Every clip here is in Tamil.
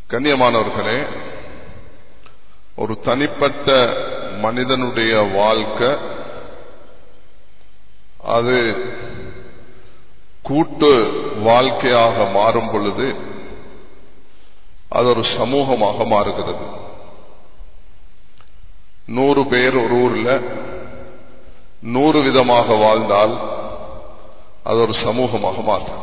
கண்ணியமானவர்களே ஒரு தனிப்பட்ட மனிதனுடைய வாழ்க்கை அது கூட்டு வாழ்க்கையாக மாறும் பொழுது அது ஒரு சமூகமாக மாறுகிறது நூறு பேர் ஒரு ஊர்ல நூறு விதமாக வாழ்ந்தால் அது ஒரு சமூகமாக மாறுகிறது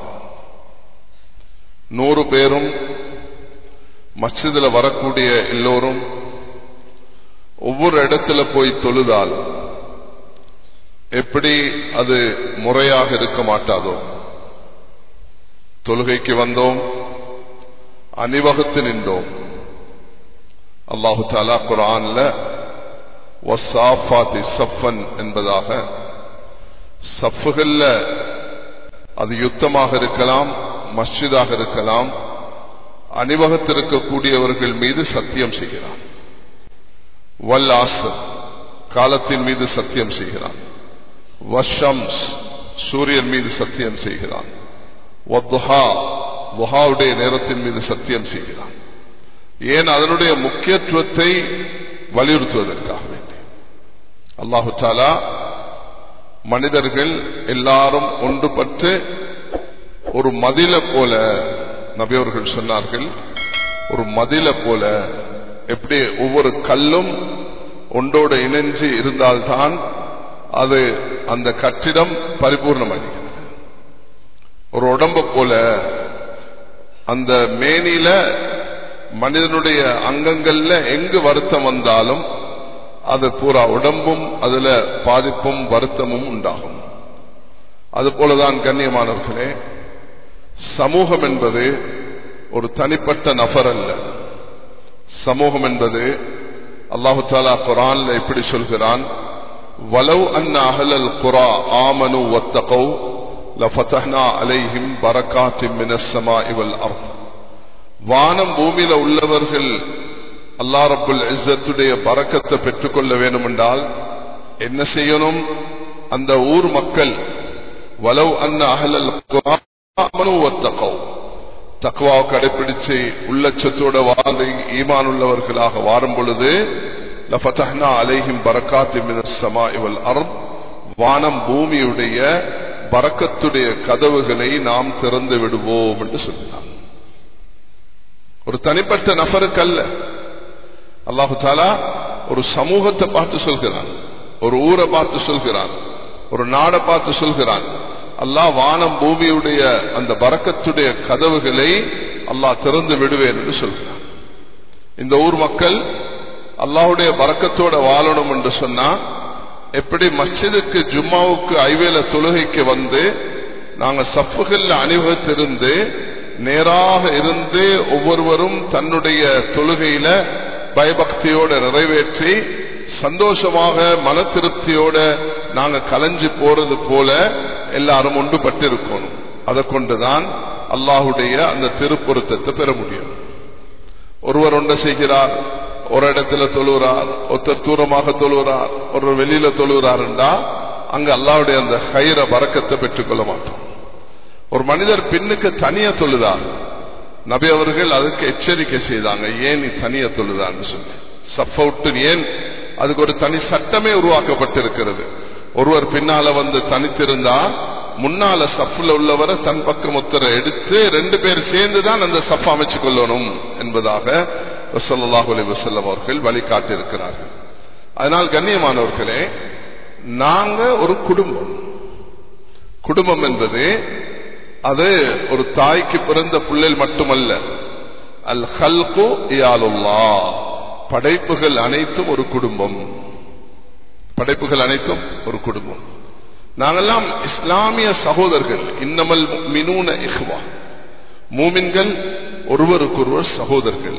நூறு பேரும் மஸ்ஜிதில் வரக்கூடிய எல்லோரும் ஒவ்வொரு இடத்துல போய் தொழுதால் எப்படி அது முறையாக இருக்க மாட்டாதோ தொழுகைக்கு வந்தோம் அணிவகுத்து நின்றோம் அல்லாஹு தாலா குரான்ல வசாஃபாத்தி சஃபன் என்பதாக சஃப்புகள்ல அது யுத்தமாக இருக்கலாம் மஸ்ஜிதாக இருக்கலாம் அணிவகத்திருக்கக்கூடியவர்கள் மீது சத்தியம் செய்கிறான் வல் ஆசர் காலத்தின் மீது சத்தியம் செய்கிறான் வஷம்ஸ் சூரியன் மீது சத்தியம் செய்கிறான் வஹாவுடைய நேரத்தின் மீது சத்தியம் செய்கிறான் ஏன் அதனுடைய முக்கியத்துவத்தை வலியுறுத்துவதற்காக வேண்டி அல்லாஹு தாலா மனிதர்கள் எல்லாரும் ஒன்றுபட்டு ஒரு மதில போல நபியவர்கள் சொன்னார்கள் ஒரு மதில போல எப்படி ஒவ்வொரு கல்லும் ஒன்றோடு இணைஞ்சு இருந்தால்தான் அது அந்த கட்டிடம் பரிபூர்ணம் அடைகிறது ஒரு உடம்ப போல அந்த மேனில மனிதனுடைய அங்கங்கள்ல எங்கு வருத்தம் வந்தாலும் அது பூரா உடம்பும் அதுல பாதிப்பும் வருத்தமும் உண்டாகும் அது போலதான் கண்ணியமானவர்களே சமூகம் என்பது ஒரு தனிப்பட்ட நபர் அல்ல சமூகம் என்பது அல்லாஹு தாலா குரான்ல எப்படி சொல்கிறான் வலவ் அன் அகலல் குரா ஆமனு ஒத்தகௌ லஃபதஹ்னா அலைஹிம் பரக்காத்தி மினஸ்ஸமா இவல் அர்த் வானம் பூமியில உள்ளவர்கள் அல்லா ரப்புல் இஸ்ஸத்துடைய பறக்கத்தை பெற்றுக்கொள்ள வேண்டுமென்றால் என்ன செய்யணும் அந்த ஊர் மக்கள் வலவ் அன்ன அகலல் தக்குவாவை கடைபிடிச்சு உள்ளச்சத்தோட வாழ்ந்து ஈமான் உள்ளவர்களாக வாரும் பொழுது லஃபதஹ்னா அலைஹிம் பரக்காத்தி மினஸ்ஸமா இவல் அர்த் வானம் பூமியுடைய பறக்கத்துடைய கதவுகளை நாம் திறந்து விடுவோம் என்று சொல்கிறார் ஒரு தனிப்பட்ட நபருக்கு அல்ல அல்லாஹு தாலா ஒரு சமூகத்தை பார்த்து சொல்கிறான் ஒரு ஊரை பார்த்து சொல்கிறான் ஒரு நாடை பார்த்து சொல்கிறான் அல்லாஹ் வானம் பூமியுடைய அந்த பறக்கத்துடைய கதவுகளை அல்லாஹ் திறந்து விடுவேன் என்று சொல்கிறான் இந்த ஊர் மக்கள் அல்லாஹுடைய பறக்கத்தோட வாழணும் என்று சொன்னா எப்படி மஸ்ஜிதுக்கு ஜும்மாவுக்கு ஐவேல தொழுகைக்கு வந்து நாங்க சப்புகள்ல அணிவகுத்திருந்து நேராக இருந்து ஒவ்வொருவரும் தன்னுடைய தொழுகையில பயபக்தியோட நிறைவேற்றி சந்தோஷமாக மன திருப்தியோட நாங்க கலைஞ்சு போறது போல எல்லாரும் ஒன்றுபட்டு இருக்கணும் அதை கொண்டுதான் அல்லாஹுடைய அந்த திருப்பொருத்தத்தை பெற முடியும் ஒருவர் ஒன்றை செய்கிறார் ஒரு இடத்துல தொழுகிறார் ஒருத்தர் தூரமாக தொழுகிறார் ஒரு வெளியில தொழுகிறாருண்டா அங்க அல்லாவுடைய அந்த கயிற பறக்கத்தை பெற்றுக்கொள்ள மாட்டோம் ஒரு மனிதர் பின்னுக்கு தனியா தொழுதார் நபி அவர்கள் அதுக்கு எச்சரிக்கை செய்தாங்க ஏன் நீ தனியா தொழுதான்னு சொல்லி சஃபவுட்டு ஏன் அதுக்கு ஒரு தனி சட்டமே உருவாக்கப்பட்டிருக்கிறது ஒருவர் பின்னால வந்து தனித்திருந்தா முன்னால சப்புல உள்ளவரை தன் பக்கம் ஒத்தரை எடுத்து ரெண்டு பேர் சேர்ந்துதான் அந்த சப் அமைச்சு கொள்ளணும் என்பதாக வசல்லாஹு அலி வசல்லம் அவர்கள் வழிகாட்டியிருக்கிறார்கள் அதனால் கண்ணியமானவர்களே நாங்க ஒரு குடும்பம் குடும்பம் என்பது அது ஒரு தாய்க்கு பிறந்த பிள்ளைகள் மட்டுமல்ல அல் ஹல்கு இயாலுல்லா படைப்புகள் அனைத்தும் ஒரு குடும்பம் படைப்புகள் அனைத்தும் ஒரு குடும்பம் நாங்கெல்லாம் இஸ்லாமிய சகோதரர்கள் இன்னமல் மினூன இஹ்வா மூமின்கள் ஒருவருக்கொருவர் சகோதரர்கள்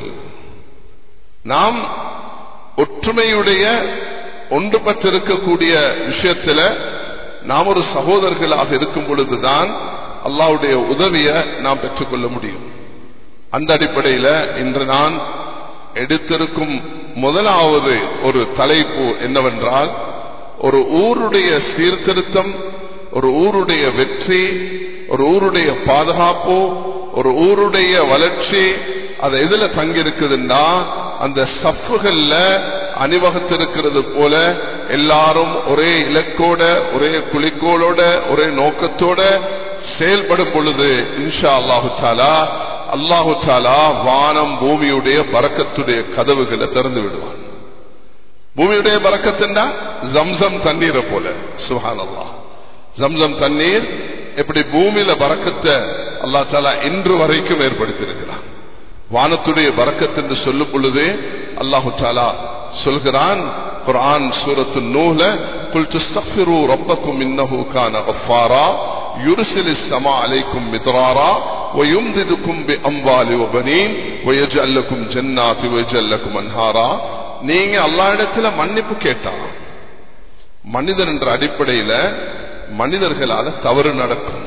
நாம் ஒற்றுமையுடைய ஒன்றுபட்டிருக்கக்கூடிய விஷயத்துல நாம் ஒரு சகோதரர்களாக இருக்கும் பொழுதுதான் அல்லாவுடைய உதவியை நாம் பெற்றுக்கொள்ள முடியும் அந்த அடிப்படையில் இன்று நான் எடுத்திருக்கும் முதலாவது ஒரு தலைப்பு என்னவென்றால் ஒரு ஊருடைய சீர்திருத்தம் ஒரு ஊருடைய வெற்றி ஒரு ஊருடைய பாதுகாப்பு ஒரு ஊருடைய வளர்ச்சி அது எதுல தங்கி இருக்குதுன்னா அந்த சஃப்புகள்ல அணிவகுத்திருக்கிறது போல எல்லாரும் ஒரே இலக்கோட ஒரே குளிக்கோளோட ஒரே நோக்கத்தோட செயல்படும் பொழுது இன்ஷா அல்லாஹு தாலா அல்லாஹு தாலா வானம் பூமியுடைய பறக்கத்துடைய கதவுகளை திறந்து விடுவான் பூமியுடைய பறக்கத்துண்டா ஜம்சம் தண்ணீரை போல சுஹான் அல்லாஹ் ஜம்சம் தண்ணீர் எப்படி பூமியில பறக்கத்தை அல்லா தாலா இன்று வரைக்கும் ஏற்படுத்தியிருக்கிறான் வானத்துடைய பறக்கத் என்று சொல்லும் பொழுது அல்லாஹு தாலா சொல்கிறான் குர்ஆன் சூரத்து நூல குல் துஸ்தக்ஃபிரு ரப்பக்கும் இன்னஹு கான கஃபாரா يرسل السماء عليكم مدرارا ويمددكم بأموال وبنين ويجعل لكم جنات ويجعل لكم أنهارا நீங்க அல்லா இடத்துல மன்னிப்பு கேட்டா மனிதன் என்ற அடிப்படையில மனிதர்களால தவறு நடக்கும்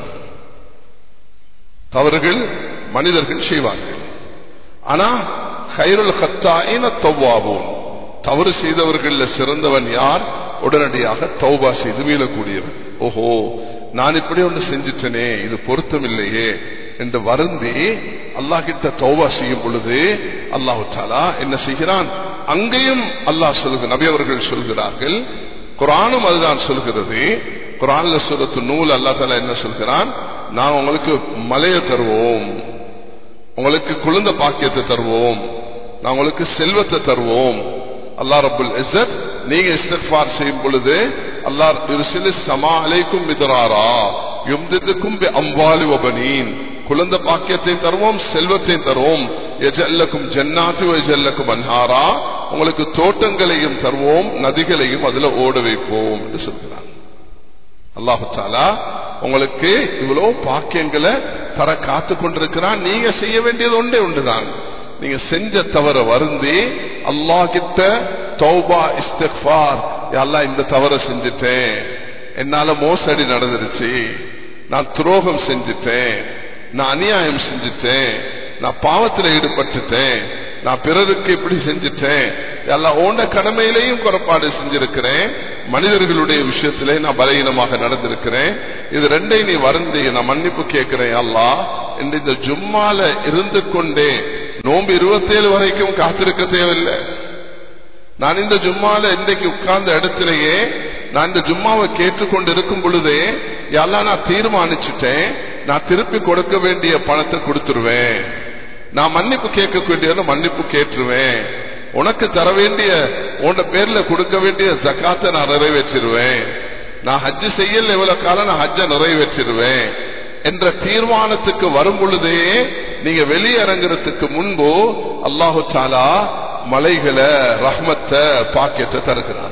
தவறுகள் மனிதர்கள் செய்வார்கள் ஆனா கைருள் கத்தாயின தௌவாவோம் தவறு செய்தவர்கள் சிறந்தவன் யார் உடனடியாக தௌபா செய்து மீளக்கூடியவன் ஓஹோ நான் இப்படி ஒன்று செஞ்சிட்டனே இது பொருத்தமில்லையே என்று வருந்தி அல்லாஹ் கிட்ட தௌபா செய்யும் பொழுது அல்லாஹு தாலா என்ன செய்கிறான் அங்கேயும் அல்லாஹ் சொல்லுங்க நபி அவர்கள் சொல்கிறார்கள் குரானும் அதுதான் சொல்கிறது குரான்ல சொல்றது நூல் அல்லா தாலா என்ன சொல்கிறான் நான் உங்களுக்கு மலையை தருவோம் உங்களுக்கு குழந்தை பாக்கியத்தை தருவோம் நான் உங்களுக்கு செல்வத்தை தருவோம் அல்லா ரபுல் இசத் நீங்க இஸ்தஃபார் செய்யும் பொழுது அல்லா இருசிலு சமா அலைக்கும் மிதராரா யும்திதுக்கும் அம்பாலி வபனீன் குழந்தை பாக்கியத்தை தருவோம் செல்வத்தை தருவோம் எஜல்லக்கும் ஜன்னாத்து எஜல்லக்கும் அன்ஹாரா உங்களுக்கு தோட்டங்களையும் தருவோம் நதிகளையும் அதுல ஓட வைப்போம் என்று சொல்கிறான் அல்லாஹாலா உங்களுக்கு இவ்வளவு பாக்கியங்களை தர காத்து கொண்டிருக்கிறான் நீங்க செய்ய வேண்டியது ஒன்றே ஒன்றுதான் நீங்க செஞ்ச தவற வருந்தி அல்லா கிட்ட தௌபா இஸ்திஃபார் அல்லா இந்த தவற செஞ்சுட்டேன் என்னால மோசடி நடந்துருச்சு நான் துரோகம் செஞ்சுட்டேன் நான் அநியாயம் செஞ்சுட்டேன் நான் பாவத்தில் ஈடுபட்டுட்டேன் நான் பிறருக்கு இப்படி செஞ்சுட்டேன் எல்லாம் ஓண்ட கடமையிலையும் குறைபாடு செஞ்சிருக்கிறேன் மனிதர்களுடைய விஷயத்திலே நான் பலகீனமாக நடந்திருக்கிறேன் இது ரெண்டை நீ வருந்தி நான் மன்னிப்பு கேட்கிறேன் அல்லா என்று இந்த ஜும்மால இருந்து கொண்டே நோம்பு இருபத்தேழு வரைக்கும் காத்திருக்க தேவையில்லை நான் இந்த ஜும்மால இன்றைக்கு உட்கார்ந்த இடத்திலேயே நான் இந்த ஜும்மாவை கேட்டுக்கொண்டு இருக்கும் பொழுதே எல்லாம் நான் தீர்மானிச்சுட்டேன் நான் திருப்பி கொடுக்க வேண்டிய பணத்தை கொடுத்துருவேன் நான் மன்னிப்பு கேட்க வேண்டிய மன்னிப்பு கேட்டுருவேன் உனக்கு தர வேண்டிய உன்ன பேர்ல கொடுக்க வேண்டிய ஜக்காத்தை நான் நிறைவேற்றிடுவேன் நான் ஹஜ்ஜு செய்யல எவ்வளவு காலம் நான் ஹஜ்ஜ நிறைவேற்றிடுவேன் என்ற தீர்மானத்துக்கு வரும் பொழுதே நீங்க வெளியிறங்குறதுக்கு முன்பு அல்லாஹு சாலா மலைகளை ரஹ்மத்தை பாக்கியத்தை தருகிறான்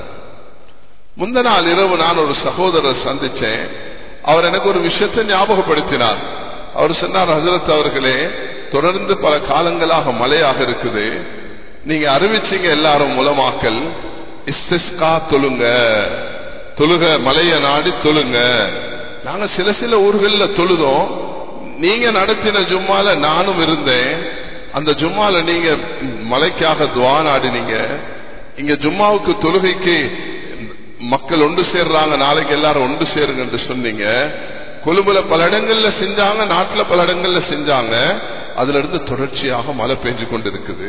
முந்த நாள் இரவு நான் ஒரு சகோதரர் சந்திச்சேன் அவர் எனக்கு ஒரு விஷயத்தை ஞாபகப்படுத்தினார் அவர் சொன்னார் ஹசரத் அவர்களே தொடர்ந்து பல காலங்களாக மழையாக இருக்குது நீங்க அறிவிச்சீங்க எல்லாரும் மூலமாக்கல் இஸ்திஸ்கா தொழுங்க தொழுக மலைய நாடி தொழுங்க நாங்க சில சில ஊர்கள்ல தொழுதோம் நீங்க நடத்தின ஜும்மால நானும் இருந்தேன் அந்த ஜும்மால நீங்க மலைக்காக துவா நாடினீங்க இங்க ஜும்மாவுக்கு தொழுகைக்கு மக்கள் ஒன்று சேர்றாங்க நாளைக்கு எல்லாரும் ஒன்று சேருங்க என்று சொன்னீங்க கொழும்புல பல இடங்கள்ல செஞ்சாங்க நாட்டுல பல இடங்கள்ல செஞ்சாங்க அதுல இருந்து தொடர்ச்சியாக மழை பெஞ்சு கொண்டிருக்குது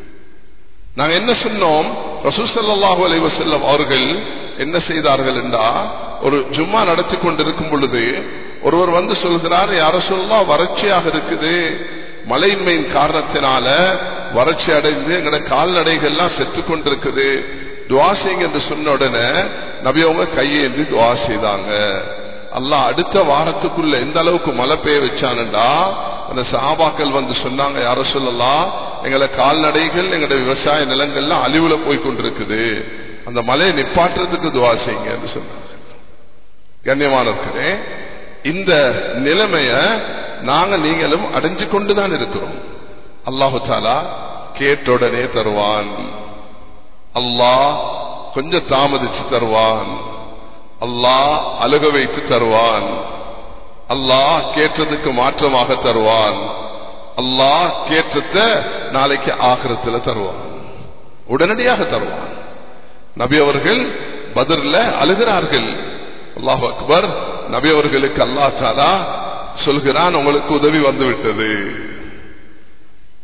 நாங்க என்ன சொன்னோம் ரசூசல்லாஹு அலைவசல்லம் அவர்கள் என்ன செய்தார்கள் என்றா ஒரு ஜும்மா நடத்தி கொண்டிருக்கும் பொழுது ஒருவர் வந்து சொல்கிறார் யார சொல்லலாம் வறட்சியாக இருக்குது மழையின்மையின் காரணத்தினால வறட்சி அடைந்து எங்கட கால்நடைகள்லாம் செத்து கொண்டிருக்குது துவா செய்யுங்க என்று சொன்ன உடனே நபியவங்க கையேந்தி துவா செய்தாங்க அல்லாஹ் அடுத்த வாரத்துக்குள்ள எந்த அளவுக்கு மழை பெய்ய வச்சானுண்டா அந்த சாபாக்கள் வந்து சொன்னாங்க யார சொல்லலாம் எங்களை கால்நடைகள் எங்களோட விவசாய நிலங்கள்லாம் அழிவுல போய் கொண்டிருக்குது அந்த மலையை நிப்பாட்டுறதுக்கு துவா செய்யுங்க என்று சொன்னாங்க கண்ணியமானவர்களே இந்த நிலைமைய நாங்க நீங்களும் அடைஞ்சு கொண்டுதான் இருக்கிறோம் அல்லாஹு தாலா கேட்டுடனே தருவான் அல்லாஹ் கொஞ்சம் தாமதிச்சு தருவான் அல்லாஹ் அழுக வைத்து தருவான் அல்லாஹ் கேட்டதுக்கு மாற்றமாக தருவான் அல்லாஹ் கேட்டத நாளைக்கு ஆகிரத்தில் தருவான் உடனடியாக தருவான் நபி அவர்கள் பதில அழுகிறார்கள் அல்லாஹ் அக்பர் நபி அவர்களுக்கு அல்லா தாலா சொல்கிறான் உங்களுக்கு உதவி வந்து விட்டது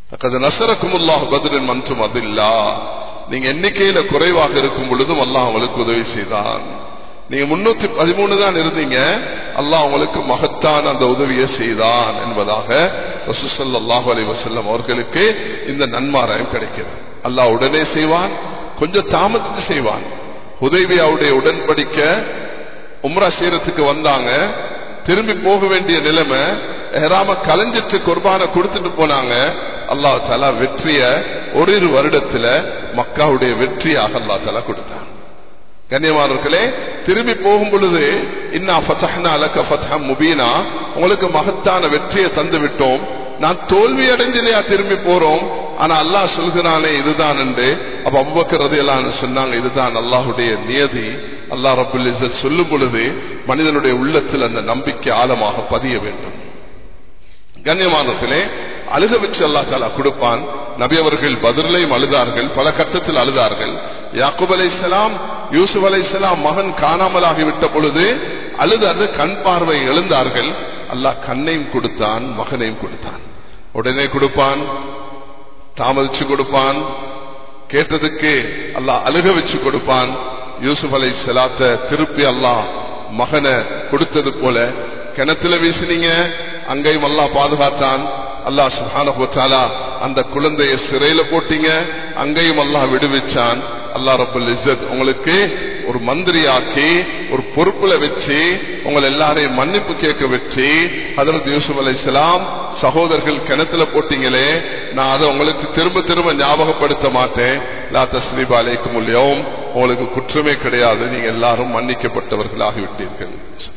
அது நசரக்குமுல்லாஹ் பதிலின் மன்றும் அதில்லா நீங்க எண்ணிக்கையில குறைவாக இருக்கும் பொழுதும் அல்லாஹ் உங்களுக்கு உதவி செய்தான் நீங்க முன்னூத்தி பதிமூணு தான் இருந்தீங்க அல்லாஹ் உங்களுக்கு மகத்தான அந்த உதவியை செய்தான் என்பதாக ரசூசல்லாஹு அலைஹி வஸல்லம் அவர்களுக்கு இந்த நன்மாராயம் கிடைக்கிறது அல்லாஹ் உடனே செய்வான் கொஞ்சம் தாமதித்து செய்வான் உதவியாவுடைய உடன்படிக்க உம்ரா செய்யறதுக்கு வந்தாங்க திரும்பி போக வேண்டிய நிலைமை எஹராம கலைஞ்சிட்டு குர்பான கொடுத்துட்டு போனாங்க அல்லாஹ் தாலா வெற்றிய ஒரு இரு வருடத்துல மக்காவுடைய வெற்றியாக அல்லா தாலா கொடுத்தான் கண்ணியமானவர்களே திரும்பி போகும் பொழுது இன்னா ஃபதஹ்னா லக ஃபத்ஹம் முபீனா உங்களுக்கு மகத்தான வெற்றியை தந்து விட்டோம் நான் தோல்வி அடைஞ்சிலையா திரும்பி போறோம் ஆனா அல்லாஹ் சொல்கிறானே இதுதான் என்று அப்ப அவ்வக்கர் எல்லாம் சொன்னாங்க இதுதான் அல்லாஹுடைய நியதி அல்லாஹ் ரபுல் இஸ்ஸத் சொல்லும் பொழுது மனிதனுடைய உள்ளத்தில் அந்த நம்பிக்கை ஆழமாக பதிய வேண்டும் கண்ணியமானத்திலே அழுக வச்சு அல்லா தாலா கொடுப்பான் நபி அவர்கள் பதிலையும் அழுதார்கள் பல கட்டத்தில் அழுதார்கள் யாக்குப் அலை யூசுப் அலை மகன் காணாமலாகிவிட்ட பொழுது அழுது கண் பார்வை எழுந்தார்கள் அல்லாஹ் கண்ணையும் கொடுத்தான் மகனையும் கொடுத்தான் உடனே கொடுப்பான் தாமதிச்சு கொடுப்பான் கேட்டதுக்கு அல்லாஹ் அழுக வச்சு கொடுப்பான் யூசுப் அலை சலாத்த திருப்பி அல்லாஹ் மகனை கொடுத்தது போல கிணத்துல வீசினீங்க அங்கேயும் அல்லாஹ் பாதுகாத்தான் அல்லாஹ் சுஹானா அந்த குழந்தைய சிறையில போட்டீங்க அங்கேயும் அல்லாஹ் விடுவிச்சான் அல்லா ரபுல் இஸ்ஸத் உங்களுக்கு ஒரு மந்திரியாக்கி ஒரு பொறுப்புல வச்சு உங்களை எல்லாரையும் மன்னிப்பு கேட்க வச்சு அதற்கு யூசுப் அலை சகோதரர்கள் கிணத்துல போட்டீங்களே நான் அதை உங்களுக்கு திரும்ப திரும்ப ஞாபகப்படுத்த மாட்டேன் லா தஸ்ரீபா அலைக்கும் இல்லையோம் உங்களுக்கு குற்றமே கிடையாது நீங்க எல்லாரும் மன்னிக்கப்பட்டவர்களாகி விட்டீர்கள்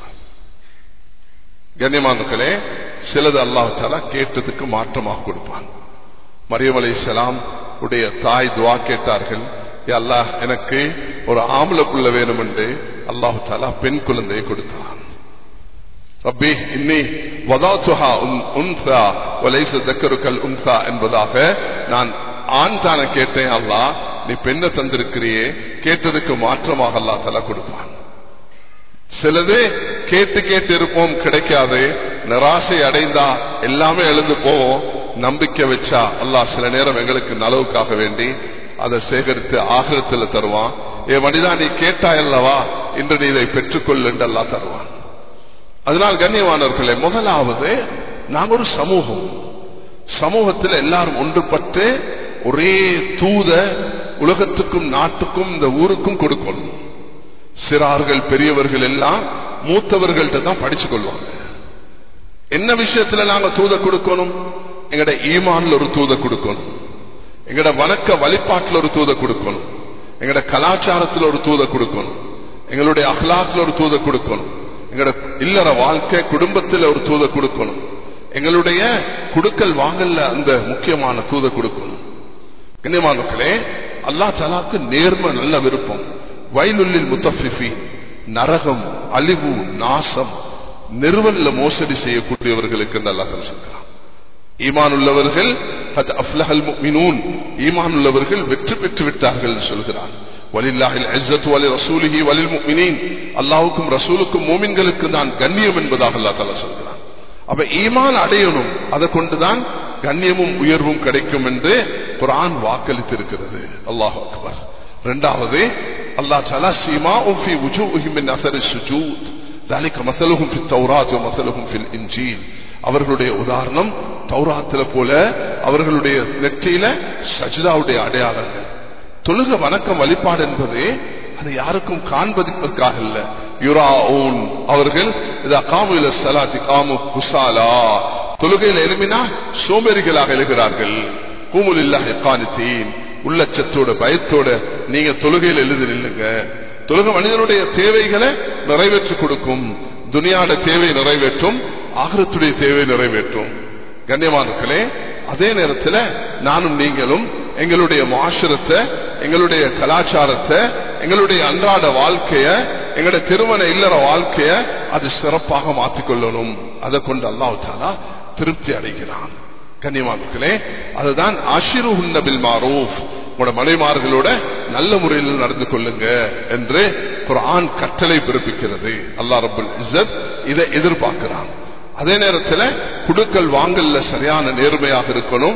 கண்ணியமானங்களே சிலது அல்லாஹாலா கேட்டதுக்கு மாற்றமாக கொடுப்பான் மரியம் அலை உடைய தாய் துவா கேட்டார்கள் அல்லாஹ் எனக்கு ஒரு ஆம்பளை புள்ள வேணும் என்று அல்லாஹு தாலா பெண் குழந்தையை கொடுத்தான் ரப்பி இன்னி வதாத்துஹா உன்சா வலைச தக்கருக்கல் உன்சா என்பதாக நான் ஆண் தான கேட்டேன் அல்லாஹ் நீ பெண்ணை தந்திருக்கிறியே கேட்டதுக்கு மாற்றமாக அல்லா தலா கொடுப்பான் சிலது கேட்டு கேட்டு இருப்போம் கிடைக்காது நிராசை அடைந்தா எல்லாமே எழுந்து போவோம் நம்பிக்கை வச்சா அல்லாஹ் சில நேரம் எங்களுக்கு நலவுக்காக வேண்டி அதை சேகரித்து ஆகிரத்தில் தருவான் ஏ மனிதா நீ கேட்டாயல்லவா இன்று நீ இதை பெற்றுக்கொள் என்று அல்லா தருவான் அதனால் கண்ணியமானவர்களே முதலாவது நாங்கள் ஒரு சமூகம் சமூகத்தில் எல்லாரும் ஒன்றுபட்டு ஒரே தூத உலகத்துக்கும் நாட்டுக்கும் இந்த ஊருக்கும் கொடுக்கணும் சிறார்கள் பெரியவர்கள் எல்லாம் மூத்தவர்கள்ட்ட தான் படிச்சு கொள்வாங்க என்ன விஷயத்துல நாங்க தூத கொடுக்கணும் எங்கட ஈமான்ல ஒரு தூத கொடுக்கணும் எங்கட வணக்க வழிபாட்டில் ஒரு தூத கொடுக்கணும் எங்கட கலாச்சாரத்தில் ஒரு தூத கொடுக்கணும் எங்களுடைய அஹ்லாத்துல ஒரு தூத கொடுக்கணும் எங்கட இல்லற வாழ்க்கை குடும்பத்தில் ஒரு தூத கொடுக்கணும் எங்களுடைய குடுக்கல் வாங்கல்ல அந்த முக்கியமான தூத கொடுக்கணும் கண்ணியமானே அல்லா தலாக்கு நேர்ம நல்ல விருப்பம் வயலுள்ளில் முத்தஃபிஃபி நரகம் அழிவு நாசம் நிறுவல்ல மோசடி செய்யக்கூடியவர்களுக்கு நல்லா சொல்கிறான் ஈமான் உள்ளவர்கள் ஈமான் உள்ளவர்கள் வெற்றி பெற்று விட்டார்கள் சொல்கிறான் அல்லாவுக்கும் ரசூலுக்கும் மோமின்களுக்கு தான் கண்ணியம் என்பதாக அல்லா தலா சொல்கிறான் அப்ப ஈமான் அடையணும் அதை கொண்டுதான் கண்ணியமும் உயர்வும் கிடைக்கும் என்று குரான் வாக்களித்திருக்கிறது அல்லாஹ் அக்பர் இரண்டாவது அல்லாஹ் தலா சீமா உஃபி உஜூஹிம் மின் அஸரி சுஜூத் ذلك مثلهم في التوراة ومثلهم في الإنجيل அவர்களுடைய உதாரணம் தௌராத்துல போல அவர்களுடைய நெற்றியில சஜிதாவுடைய அடையாளங்கள் தொழுக வணக்கம் வழிபாடு என்பது அது யாருக்கும் காண்பதற்காக இல்ல யுராஊன் அவர்கள் காமுல சலாத்தி காமு குசாலா தொழுகையில் எழுமினா சோம்பேறிகளாக எழுகிறார்கள் கூமுலில்லாஹ் காணித்தீன் உள்ளச்சத்தோட பயத்தோட நீங்க தொழுகையில் எழுதி நில்லுங்க தொழுகை மனிதனுடைய தேவைகளை நிறைவேற்றி கொடுக்கும் துனியாட தேவை நிறைவேற்றும் ஆகரத்துடைய தேவை நிறைவேற்றும் கண்ணியமானங்களே அதே நேரத்தில் நானும் நீங்களும் எங்களுடைய மாசுரத்தை எங்களுடைய கலாச்சாரத்தை எங்களுடைய அன்றாட வாழ்க்கைய எங்களுடைய திருமண இல்லற வாழ்க்கைய அது சிறப்பாக மாற்றிக்கொள்ளணும் அதை கொண்டு அல்லாஹாலா திருப்தி அடைகிறான் கண்ணியமானங்களே அதுதான் ஆஷிரு உன்னபில் மாரூஃப் உங்களோட மனைமார்களோட நல்ல முறையில் நடந்து கொள்ளுங்க என்று குரான் கட்டளை பிறப்பிக்கிறது அல்லா ரபுல் இசத் இதை எதிர்பார்க்கிறான் அதே நேரத்தில் குடுக்கல் வாங்கல்ல சரியான நேர்மையாக இருக்கணும்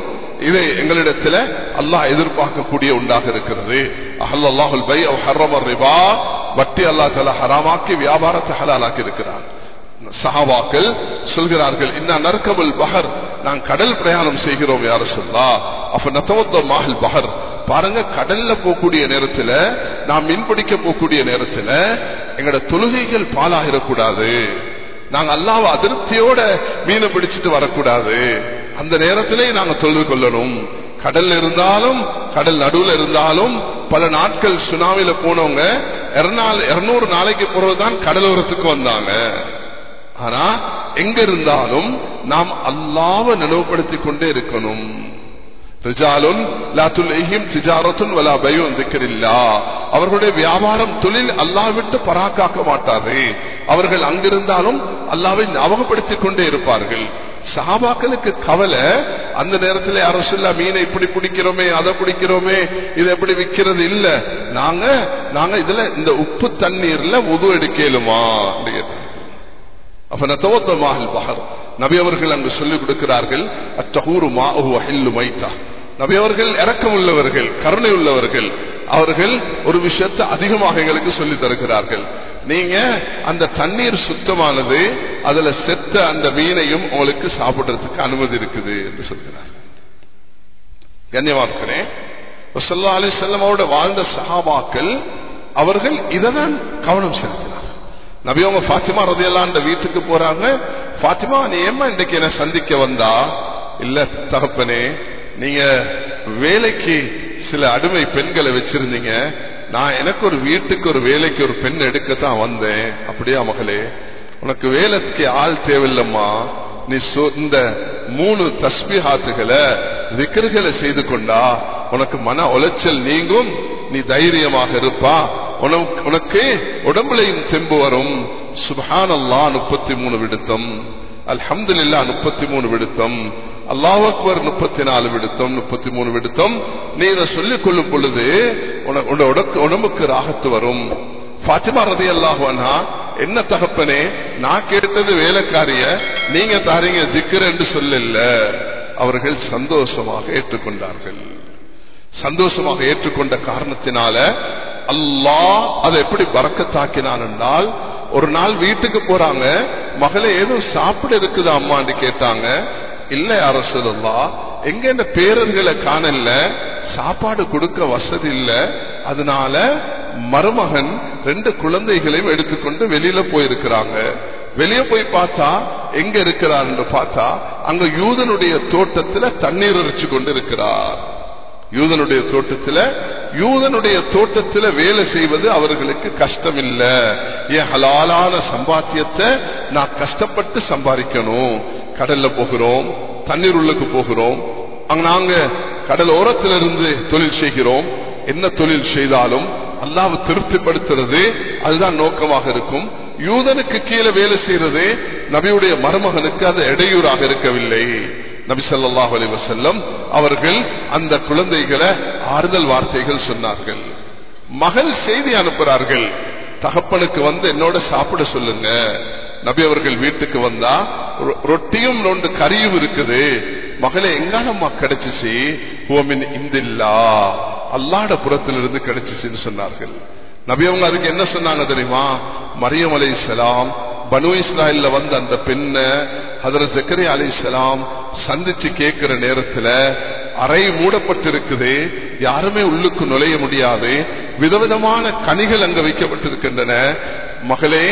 இது எங்களிடத்துல அல்லாஹ் எதிர்பார்க்கக்கூடிய உண்டாக இருக்கிறது அல்லாஹுல் பை ஹர்ரமர் ரிபா வட்டி அல்லா தலா ஹராமாக்கி வியாபாரத்தை ஹலாலாக்கி இருக்கிறான் சஹாபாக்கள் சொல்கிறார்கள் இந்த நற்கபுல் பஹர் நான் கடல் பிரயாணம் செய்கிறோம் யார சொல்லா அப்ப நத்தவத்த மாஹல் பஹர் பாருங்க கடல்ல போகக்கூடிய நேரத்துல நாம் மீன்பிடிக்க போகக்கூடிய நேரத்துல எங்களோட தொழுகைகள் பாலாகிடக்கூடாது நாங்க அல்லாவ அதிருப்தியோட மீனை பிடிச்சிட்டு வரக்கூடாது அந்த நேரத்திலே நாங்க தொழுது கொள்ளணும் கடல் இருந்தாலும் கடல் நடுவில் இருந்தாலும் பல நாட்கள் சுனாமில போனவங்க இருநூறு நாளைக்கு பிறகுதான் கடலோரத்துக்கு வந்தாங்க ஆனா எங்க இருந்தாலும் நாம் அல்லாவ நினைவுபடுத்திக் கொண்டே இருக்கணும் ரிஜாலுன் லா துல்ஹிம் திஜாரத்துன் வலா பயும் திக்கரில்லா அவர்களுடைய வியாபாரம் தொழில் அல்லாஹ் விட்டு பராக்காக்க மாட்டாரு அவர்கள் அங்கிருந்தாலும் அல்லாவை ஞாபகப்படுத்திக் கொண்டே இருப்பார்கள் சஹாபாக்களுக்கு கவலை அந்த நேரத்தில் அரசுல்லா மீனை இப்படி பிடிக்கிறோமே அதை பிடிக்கிறோமே இது எப்படி விற்கிறது இல்ல நாங்க நாங்க இதுல இந்த உப்பு தண்ணீர்ல உது எடுக்கலுமா அப்ப நத்தவத்தமாகல் பகர் நபி அவர்கள் அங்கு சொல்லிக் கொடுக்கிறார்கள் அத்தகூரு மாஹு அஹில்லு மைத்தா நபி அவர்கள் இறக்கம் உள்ளவர்கள் கருணை உள்ளவர்கள் அவர்கள் ஒரு விஷயத்தை அதிகமாக எங்களுக்கு சொல்லி தருகிறார்கள் நீங்க அந்த தண்ணீர் சுத்தமானது அதுல செத்த அந்த மீனையும் உங்களுக்கு சாப்பிடுறதுக்கு அனுமதி இருக்குது என்று சொல்கிறார் கண்ணியமாக்கிறே சொல்லா அலி செல்லமோட வாழ்ந்த சஹாபாக்கள் அவர்கள் இததான் கவனம் செலுத்தினார் நபியவங்க பாத்திமா ரதையெல்லாம் அந்த வீட்டுக்கு போறாங்க பாத்திமா நீ ஏமா இன்றைக்கு என்ன சந்திக்க வந்தா இல்ல தகப்பனே நீங்க வேலைக்கு சில அடிமை பெண்களை வச்சிருந்தீங்க நான் எனக்கு ஒரு வீட்டுக்கு ஒரு வேலைக்கு ஒரு பெண் எடுக்கத்தான் வந்தேன் அப்படியா மகளே உனக்கு வேலைக்கு ஆள் தேவையில்லம்மா நீ இந்த மூணு தஸ்பிஹாத்துகளை விக்கிர்களை செய்து கொண்டா உனக்கு மன உளைச்சல் நீங்கும் நீ தைரியமாக இருப்பா உனக்கு உடம்புலையும் தெம்பு வரும் சுபான் அல்லா முப்பத்தி மூணு விடுத்தம் அல்ஹம்துல்லா முப்பத்தி மூணு விடுத்தம் அல்லாஹ் அக்பர் முப்பத்தி நாலு விடுத்தம் முப்பத்தி மூணு விடுத்தம் நீ இதை சொல்லிக் கொள்ளும் பொழுது உடம்புக்கு ராகத்து வரும் பாத்திமா ரதி அல்லாஹுவனா என்ன தகப்பனே நான் கேட்டது வேலைக்காரிய நீங்க தாரீங்க திக்கர் என்று சொல்லல அவர்கள் சந்தோஷமாக ஏற்றுக்கொண்டார்கள் சந்தோஷமாக ஏற்றுக்கொண்ட காரணத்தினால அல்லாஹ் அதை எப்படி பறக்கத்தாக்கினான் என்றால் ஒரு நாள் வீட்டுக்கு போறாங்க மகளை ஏதோ சாப்பிட இருக்குதா அம்மான்னு கேட்டாங்க இல்ல யார சொல்லலாம் எங்க இந்த பேரர்களை காணல சாப்பாடு கொடுக்க வசதி இல்ல அதனால மருமகன் ரெண்டு குழந்தைகளையும் எடுத்துக்கொண்டு வெளியில போயிருக்கிறாங்க வெளியே போய் பார்த்தா எங்க இருக்கிறார் என்று பார்த்தா அங்க யூதனுடைய தோட்டத்துல தண்ணீர் அரிச்சு கொண்டு இருக்கிறார் யூதனுடைய தோட்டத்துல யூதனுடைய தோட்டத்துல வேலை செய்வது அவர்களுக்கு கஷ்டம் இல்ல என் ஹலாலான சம்பாத்தியத்தை நான் கஷ்டப்பட்டு சம்பாதிக்கணும் கடல்ல போகிறோம் தண்ணீர் உள்ளுக்கு போகிறோம் அங்க நாங்க கடல் ஓரத்திலிருந்து தொழில் செய்கிறோம் என்ன தொழில் செய்தாலும் அல்லாவை திருப்திப்படுத்துறது அதுதான் நோக்கமாக இருக்கும் யூதனுக்கு கீழே வேலை செய்யறது நபியுடைய மருமகனுக்கு அது இடையூறாக இருக்கவில்லை நபி சொல்லாஹ் அலி வசல்லம் அவர்கள் அந்த குழந்தைகளை ஆறுதல் வார்த்தைகள் சொன்னார்கள் மகள் செய்தி அனுப்புறார்கள் தகப்பனுக்கு வந்து என்னோட சாப்பிட சொல்லுங்க நபி அவர்கள் வீட்டுக்கு வந்தா ரொட்டியும் ரெண்டு கறியும் இருக்குது மகளே எங்காலம்மா கிடைச்சிச்சு ஓமின் இந்தில்லா அல்லாட புறத்திலிருந்து கிடைச்சிச்சுன்னு சொன்னார்கள் நபி அவங்க அதுக்கு என்ன சொன்னாங்க தெரியுமா மரியம் அலை சலாம் பனு இஸ்ராயல்ல வந்து அந்த பெண்ண அதர ஜக்கரி அலி சலாம் சந்திச்சு கேட்கிற நேரத்துல அறை மூடப்பட்டிருக்குது யாருமே உள்ளுக்கு நுழைய முடியாது விதவிதமான கனிகள் அங்க வைக்கப்பட்டிருக்கின்றன மகளே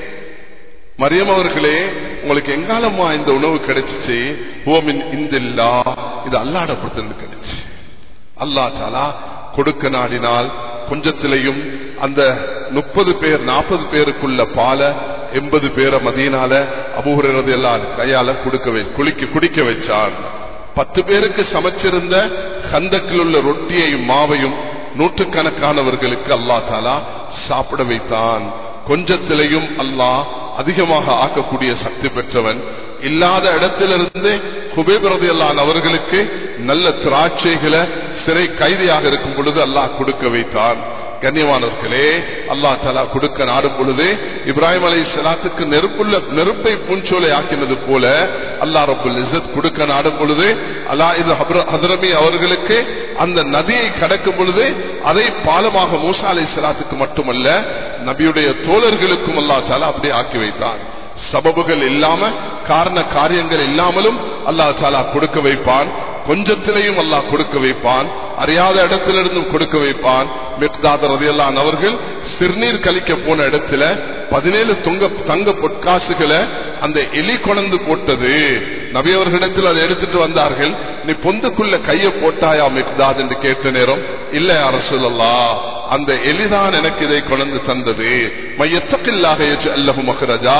மரியம் அவர்களே உங்களுக்கு எங்காலம்மா இந்த உணவு கிடைச்சிச்சு ஓமின் இந்தில்லா இது அல்லாட பொறுத்திருந்து கிடைச்சு அல்லா தாலா கொடுக்க நாடினால் கொஞ்சத்திலையும் அந்த முப்பது பேர் நாற்பது பேருக்குள்ள பால எண்பது பேரை மதியனால அபூகிறது எல்லாம் கையால கொடுக்க வை குளிக்க குடிக்க வச்சான் பத்து பேருக்கு சமைச்சிருந்த கந்தக்கில் உள்ள ரொட்டியையும் மாவையும் நூற்றுக்கணக்கானவர்களுக்கு அல்லா தாலா சாப்பிட வைத்தான் கொஞ்சத்திலையும் அல்லாஹ் அதிகமாக ஆக்கக்கூடிய சக்தி பெற்றவன் இல்லாத இடத்திலிருந்து குபேபிரதையல்லான் அவர்களுக்கு நல்ல திராட்சைகளை சிறை கைதியாக இருக்கும் பொழுது அல்லாஹ் கொடுக்க வைத்தான் கண்ணியமானவர்களே அல்லாஹ் தலா கொடுக்க நாடும் பொழுது இப்ராஹிம் அலை சலாத்துக்கு நெருப்புள்ள நெருப்பை பூஞ்சோலை ஆக்கினது போல அல்லாஹ் ரபுல் இசத் கொடுக்க நாடும் பொழுது அல்லா இது ஹதரமி அவர்களுக்கு அந்த நதியை கடக்கும் பொழுது அதை பாலமாக மூசா அலை சலாத்துக்கு மட்டுமல்ல நபியுடைய தோழர்களுக்கும் அல்லா தாலா அப்படியே ஆக்கி வைத்தார் சபபுகள் இல்லாம காரண காரியங்கள் இல்லாமலும் அல்லாஹ் தாலா கொடுக்க வைப்பான் கொஞ்சத்திலையும் அல்லாஹ் கொடுக்க வைப்பான் அறியாத இடத்திலிருந்தும் கொடுக்க வைப்பான் மிக்தாத ரதியல்லான் அவர்கள் சிறுநீர் கழிக்க போன இடத்துல பதினேழு தொங்க தங்க பொற்காசுகளை அந்த எலி கொணந்து போட்டது நபியவர்களிடத்தில் அதை எடுத்துட்டு வந்தார்கள் நீ பொந்துக்குள்ள கைய போட்டாயா மிக்தாத் என்று கேட்ட நேரம் இல்ல அரசுல்லா அந்த எலிதான் எனக்கு இதை கொண்டு தந்தது மையத்தக்கில்லாக அல்லஹு மஹரஜா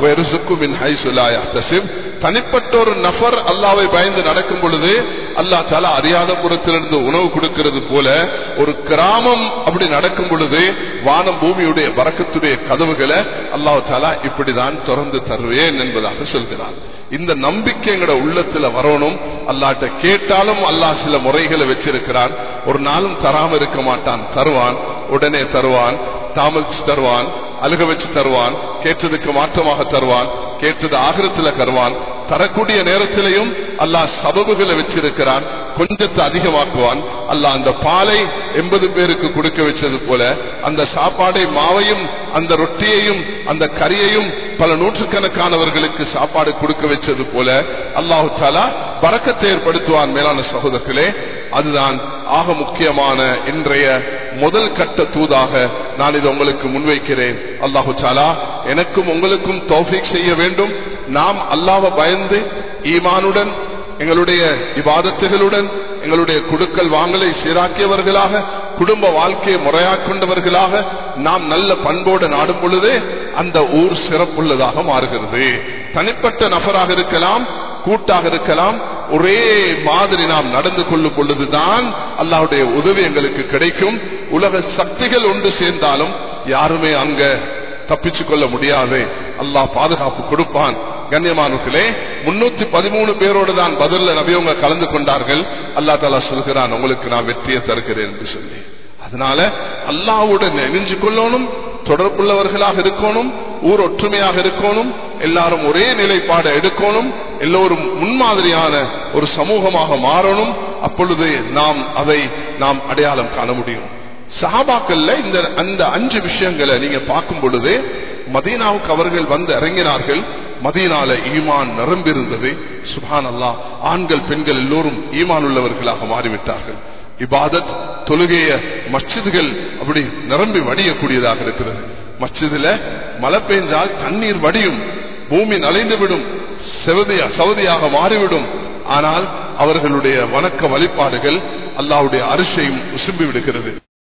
மின் ஹைசுலாயா தசிப் தனிப்பட்ட ஒரு நபர் அல்லாவை பயந்து நடக்கும் பொழுது அல்லா தாலா அறியாத புறத்திலிருந்து உணவு கொடுக்கிறது போல ஒரு கிராமம் அப்படி நடக்கும் பொழுது வானம் பூமியுடைய வரக்கத்துடைய கதவுகளை அல்லாஹ் தாலா இப்படிதான் திறந்து தருவேன் என்பதாக சொல்கிறார் இந்த நம்பிக்கை எங்கட உள்ளத்துல வரணும் அல்லாட்ட கேட்டாலும் அல்லாஹ் சில முறைகளை வச்சிருக்கிறான் ஒரு நாளும் தராம இருக்க மாட்டான் தருவான் உடனே தருவான் தாமதிச்சு தருவான் அழுக வச்சு தருவான் கேட்டதுக்கு மாற்றமாக தருவான் கேட்டது ஆகிரத்துல தருவான் தரக்கூடிய நேரத்திலையும் அல்லாஹ் சபபுகளை வச்சிருக்கிறான் கொஞ்சத்தை அதிகமாக்குவான் அல்லாஹ் அந்த பாலை எண்பது பேருக்கு கொடுக்க வச்சது போல அந்த சாப்பாடை மாவையும் அந்த ரொட்டியையும் அந்த கறியையும் பல நூற்றுக்கணக்கானவர்களுக்கு சாப்பாடு கொடுக்க வச்சது போல அல்லாஹு தாலா பறக்கத்தை ஏற்படுத்துவான் மேலான சகோதரர்களே அதுதான் ஆக முக்கியமான இன்றைய முதல் கட்ட தூதாக நான் இதை உங்களுக்கு முன்வைக்கிறேன் அல்லாஹு சாலா எனக்கும் உங்களுக்கும் தௌஃபீக் செய்ய வேண்டும் நாம் அல்லாஹ் பயந்து ஈமானுடன் எங்களுடைய இவாதத்துகளுடன் எங்களுடைய குடுக்கல் வாங்கலை சீராக்கியவர்களாக குடும்ப வாழ்க்கையை முறையாக்கொண்டவர்களாக நாம் நல்ல பண்போடு நாடும் பொழுது அந்த ஊர் சிறப்புள்ளதாக மாறுகிறது தனிப்பட்ட நபராக இருக்கலாம் கூட்டாக இருக்கலாம் ஒரே மாதிரி நாம் நடந்து கொள்ளும் பொழுதுதான் அல்லாவுடைய உதவி எங்களுக்கு கிடைக்கும் உலக சக்திகள் ஒன்று சேர்ந்தாலும் யாருமே அங்க தப்பிச்சு கொள்ள முடியாது அல்லாஹ் பாதுகாப்பு கொடுப்பான் கண்ணியமானவர்களே முன்னூத்தி பதிமூணு பேரோடு தான் பதில நபியவங்க கலந்து கொண்டார்கள் அல்லா தாலா சொல்கிறான் உங்களுக்கு நான் வெற்றியை தருகிறேன் என்று சொல்லி அதனால அல்லாவுடன் நெஞ்சு கொள்ளணும் தொடர்புள்ளவர்களாக இருக்கணும் ஊர் ஒற்றுமையாக இருக்கணும் எல்லாரும் ஒரே நிலைப்பாடு எடுக்கணும் எல்லோரும் முன்மாதிரியான ஒரு சமூகமாக மாறணும் அப்பொழுது நாம் அதை நாம் அடையாளம் காண முடியும் சஹாபாக்கள்ல இந்த அந்த அஞ்சு விஷயங்களை நீங்க பார்க்கும் பொழுது மதீனாவுக்கு அவர்கள் வந்து இறங்கினார்கள் மதீனால ஈமான் நிரம்பியிருந்தது சுபான் அல்லா ஆண்கள் பெண்கள் எல்லோரும் ஈமான் உள்ளவர்களாக மாறிவிட்டார்கள் இபாதத் தொழுகைய மச்சிதுகள் அப்படி நிரம்பி வடியக்கூடியதாக இருக்கிறது மச்சிதுல மழை பெய்ஞ்சால் தண்ணீர் வடியும் பூமி நலைந்துவிடும் செவதியா சவுதியாக மாறிவிடும் ஆனால் அவர்களுடைய வணக்க வழிபாடுகள் அல்லாவுடைய அரிசையும் உசும்பி விடுகிறது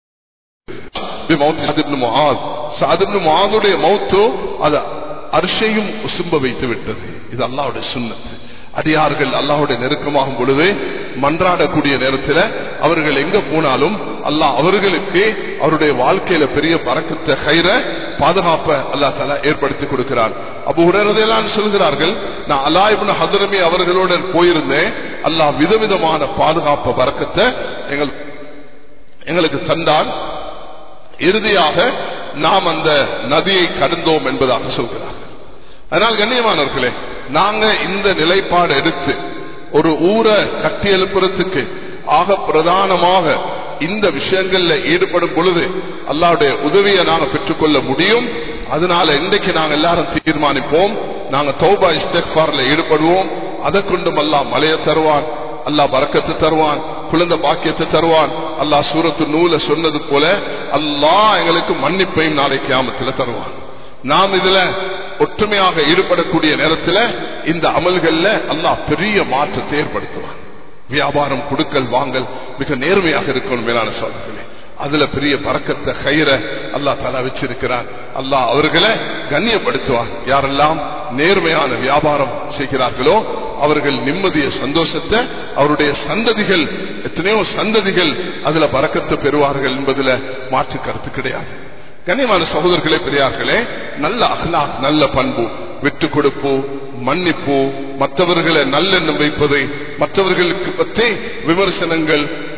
மௌத்தோ அது அரிசையும் உசும்ப வைத்து விட்டது இது அல்லாவுடைய சுண்ணத்து அடியார்கள் அல்லாவுடைய நெருக்கமாகும் பொழுது மன்றாடக்கூடிய நேரத்தில் அவர்கள் எங்க போனாலும் அல்லாஹ் அவர்களுக்கு அவருடைய வாழ்க்கையில பெரிய பறக்கத்தை கயிற பாதுகாப்ப அல்லா தலா ஏற்படுத்தி கொடுக்கிறார் அப்போ உடனதையெல்லாம் சொல்கிறார்கள் நான் அல்லாஹிபின் ஹதரமி அவர்களுடன் போயிருந்தேன் அல்லாஹ் விதவிதமான பாதுகாப்பு பறக்கத்தை எங்கள் எங்களுக்கு தந்தான் இறுதியாக நாம் அந்த நதியை கடந்தோம் என்பதாக சொல்கிறார்கள் அதனால் கண்ணியமானவர்களே நாங்க இந்த நிலைப்பாடு எடுத்து ஒரு ஊரை கட்டி எழுப்புறதுக்கு ஆக பிரதானமாக இந்த விஷயங்கள்ல ஈடுபடும் பொழுது அல்லாவுடைய உதவியை நாங்க பெற்றுக்கொள்ள முடியும் அதனால இன்றைக்கு நாங்க எல்லாரும் தீர்மானிப்போம் நாங்க தௌபா இஸ்தெக்பார்ல ஈடுபடுவோம் அதை கொண்டும் அல்லா மலையை தருவான் அல்லா பறக்கத்தை தருவான் குழந்தை பாக்கியத்தை தருவான் அல்லாஹ் சூரத்து நூல சொன்னது போல அல்லாஹ் எங்களுக்கு மன்னிப்பையும் நாளைக்கு ஆமத்தில் தருவான் நாம் இதுல ஒற்றுமையாக ஈடுபடக்கூடிய நேரத்தில் இந்த அமல்கள்ல அல்லாஹ் பெரிய மாற்றத்தை ஏற்படுத்துவான் வியாபாரம் கொடுக்கல் வாங்கல் மிக நேர்மையாக இருக்கணும் மேலான சோதர்களே அதுல பெரிய பறக்கத்தை கயிற அல்லா தலா வச்சிருக்கிறான் அல்லாஹ் அவர்களை கண்ணியப்படுத்துவான் யாரெல்லாம் நேர்மையான வியாபாரம் செய்கிறார்களோ அவர்கள் நிம்மதிய சந்தோஷத்தை அவருடைய சந்ததிகள் எத்தனையோ சந்ததிகள் அதுல பறக்கத்தை பெறுவார்கள் என்பதுல மாற்று கருத்து கிடையாது கண்ணியமான சகோதரர்களே பெரியார்களே நல்ல அஹ்லா நல்ல பண்பு விட்டு கொடுப்பு மன்னிப்பு மற்றவர்களை நல்லெண்ணம் வைப்பதை மற்றவர்களுக்கு பற்றி விமர்சனங்கள்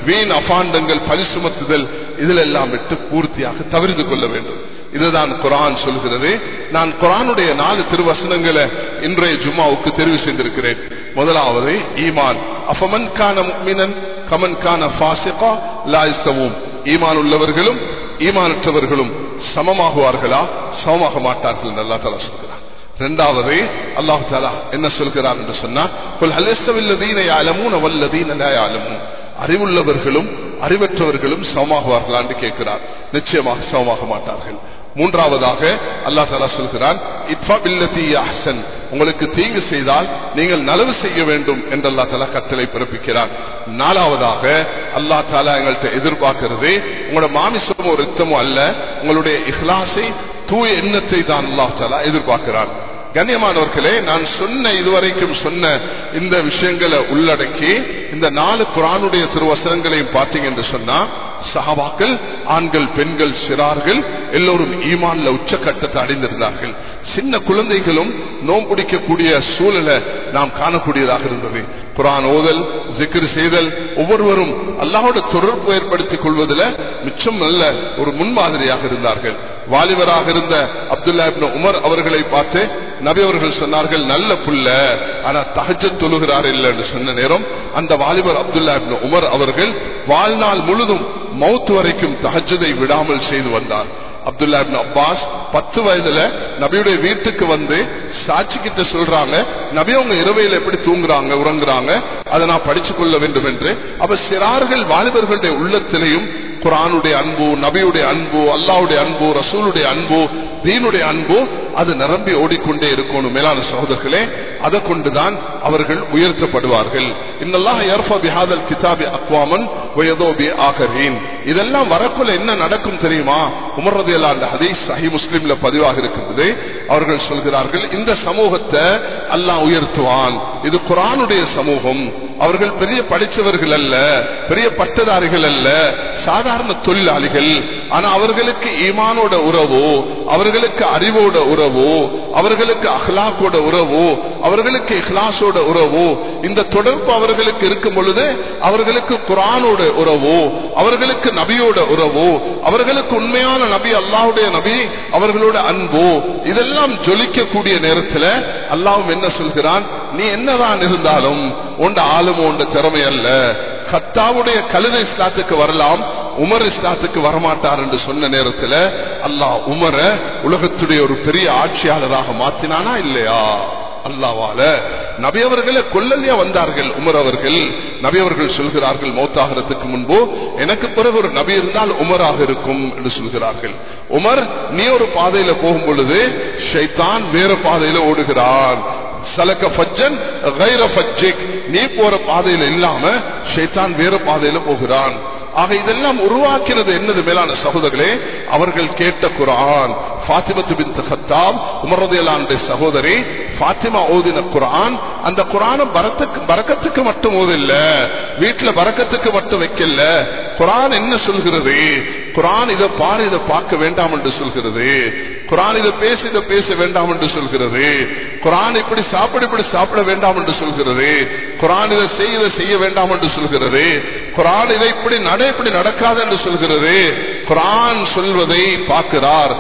வீண் அபாண்டங்கள் பழி சுமத்துதல் இதில் எல்லாம் விட்டு பூர்த்தியாக தவிர்த்து கொள்ள வேண்டும் இதுதான் குரான் சொல்கிறது நான் குரானுடைய நாலு திருவசனங்களை இன்றைய ஜும்மாவுக்கு தெரிவு செய்திருக்கிறேன் முதலாவது ஈமான் அஃபமன் கான முக்மினன் கமன் கான ஃபாசிகா லாயிஸ்தவும் ஈமான் உள்ளவர்களும் ஈமானற்றவர்களும் சமமாகுவார்களா சமமாக மாட்டார்கள் என்று அல்லாஹ் தஆலா சொல்கிறார் இரண்டாவது அல்லாஹ் தாலா என்ன சொல்கிறார் என்று சொன்னால் "குல் ஹல் யஸ்தவில்லதீன யஅலமூன வல்லதீன லா யஅலமூன்." அறிவுள்ளவர்களும் அறிவற்றவர்களும் சமமாகுவார்களா என்று கேட்கிறார் நிச்சயமாக சமமாக மாட்டார்கள் மூன்றாவதாக அல்லாஹ் தாலா சொல்கிறான் "இத்ஃபா பில்லதி அஹ்சன்." உங்களுக்கு தீங்கு செய்தால் நீங்கள் நலவு செய்ய வேண்டும் என்று அல்லா தாலா கட்டளை பிறப்பிக்கிறார் நாலாவதாக அல்லாஹ் தாலா எங்கள்கிட்ட எதிர்பார்க்கிறது உங்களோட மாமிசமோ ரத்தமோ அல்ல உங்களுடைய இஹ்லாசை தூய எண்ணத்தை தான் அல்லாஹ் தாலா எதிர்பார்க்கிறார் கண்ணியமானவர்களே நான் சொன்ன இதுவரைக்கும் சொன்ன இந்த விஷயங்களை உள்ளடக்கி இந்த நாலு குரானுடைய திருவசனங்களையும் பார்த்தீங்க என்று சொன்னா சஹாபாக்கள் ஆண்கள் பெண்கள் சிறார்கள் எல்லோரும் ஈமான்ல உச்சக்கட்டத்தை அடைந்திருந்தார்கள் சின்ன குழந்தைகளும் நோம்பிடிக்கக்கூடிய சூழலை நாம் காணக்கூடியதாக இருந்தது குரான் ஓதல் ஜிக்ரு செய்தல் ஒவ்வொருவரும் அல்லாஹோட தொடர்பு ஏற்படுத்திக் கொள்வதில் மிச்சம் நல்ல ஒரு முன்மாதிரியாக இருந்தார்கள் வாலிபராக இருந்த அப்துல்லா இப்னு உமர் அவர்களை பார்த்து நபி அவர்கள் சொன்னார்கள் நல்ல புள்ள ஆனா தஹஜத் தொழுகிறார் இல்லை என்று சொன்ன நேரம் அந்த வாலிபர் அப்துல்லா இப்னு உமர் அவர்கள் வாழ்நாள் முழுதும் மௌத் வரைக்கும் தஹஜதை விடாமல் செய்து வந்தார் அப்துல்லா இப்னு அப்பாஸ் பத்து வயதுல நபியுடைய வீட்டுக்கு வந்து சாட்சி கிட்ட சொல்றாங்க நபி அவங்க இரவையில எப்படி தூங்குறாங்க உறங்குறாங்க அதை நான் படிச்சு கொள்ள வேண்டும் என்று அப்ப சிறார்கள் வாலிபர்களுடைய உள்ளத்திலையும் குரானுடைய அன்பு நபியுடைய அன்பு அல்லாவுடைய அன்பு ரசூலுடைய அன்பு தீனுடைய அன்பு அது நிரம்பி ஓடிக்கொண்டே இருக்கணும் மேலான சகோதரர்களே அதை கொண்டுதான் அவர்கள் உயர்த்தப்படுவார்கள் இன்னெல்லாம் பிஹாதல் கிதாபி அக்வாமன் வயதோபி ஆகரீன் இதெல்லாம் வரக்குள்ள என்ன நடக்கும் தெரியுமா உமர்றது அந்த ஹதீஸ் சஹி முஸ்லிம்ல பதிவாக இருக்கின்றது அவர்கள் சொல்கிறார்கள் இந்த சமூகத்தை அல்லாஹ் உயர்த்துவான் இது குரானுடைய சமூகம் அவர்கள் பெரிய படித்தவர்கள் அல்ல பெரிய பட்டதாரிகள் அல்ல சாதாரண தொழிலாளிகள் ஆனா அவர்களுக்கு ஈமானோட உறவோ அவர்களுக்கு அறிவோட உறவோ அவர்களுக்கு அஹ்லாக்கோட உறவோ அவர்களுக்கு இஹ்லாசோட உறவோ இந்த தொடர்பு அவர்களுக்கு இருக்கும் பொழுது அவர்களுக்கு குரானோட உறவோ அவர்களுக்கு நபியோட உறவோ அவர்களுக்கு உண்மையான நபி அல்லாஹுடைய நபி அவர்களோட அன்போ இதெல்லாம் ஜொலிக்கக்கூடிய நேரத்தில் அல்லாவும் என்ன சொல்கிறான் நீ என்னதான் இருந்தாலும் உண்ட ஆளுமோ உண்ட திறமை அல்ல கத்தாவுடைய கழுதை இஸ்லாத்துக்கு வரலாம் உமர் இஸ்லாத்துக்கு வரமாட்டார் என்று சொன்ன நேரத்தில் அல்லாஹ் உமர உலகத்துடைய ஒரு பெரிய ஆட்சியாளராக மாத்தினானா இல்லையா அல்லாவால நபி அவர்களை கொல்லலையா வந்தார்கள் உமர் அவர்கள் நபி அவர்கள் சொல்கிறார்கள் மௌத்தாகிறதுக்கு முன்பு எனக்கு பிறகு ஒரு நபி இருந்தால் உமராக இருக்கும் என்று சொல்கிறார்கள் உமர் நீ ஒரு பாதையில போகும் பொழுது ஷைத்தான் வேற பாதையில ஓடுகிறான் சலக்க ஃபஜ்ஜன் கைர ஃபஜ்ஜிக் நீ போற பாதையில இல்லாம ஷைத்தான் வேற பாதையில போகிறான் ஆக இதெல்லாம் உருவாக்கினது என்னது மேலான சகோதரர்களே அவர்கள் கேட்ட குரான் பாத்திமத்து பின் ஹத்தாப் உமரதையலானுடைய சகோதரி பாத்திமா ஓதின குரான் அந்த குரான பரத்துக்கு பறக்கத்துக்கு மட்டும் ஓதில்ல வீட்டுல பறக்கத்துக்கு மட்டும் வைக்கல குரான் என்ன சொல்கிறது குரான் இதை பாரு இதை பார்க்க வேண்டாம் என்று சொல்கிறது குரான் இதை பேச இதை பேச வேண்டாம் என்று சொல்கிறது குரான் இப்படி சாப்பிட இப்படி சாப்பிட வேண்டாம் என்று சொல்கிறது குரான் இதை செய்ய இதை செய்ய வேண்டாம் என்று சொல்கிறது குரான் இதை இப்படி நட இப்படி நடக்காது என்று சொல்கிறது குரான் சொல்வதை பார்க்கிறார்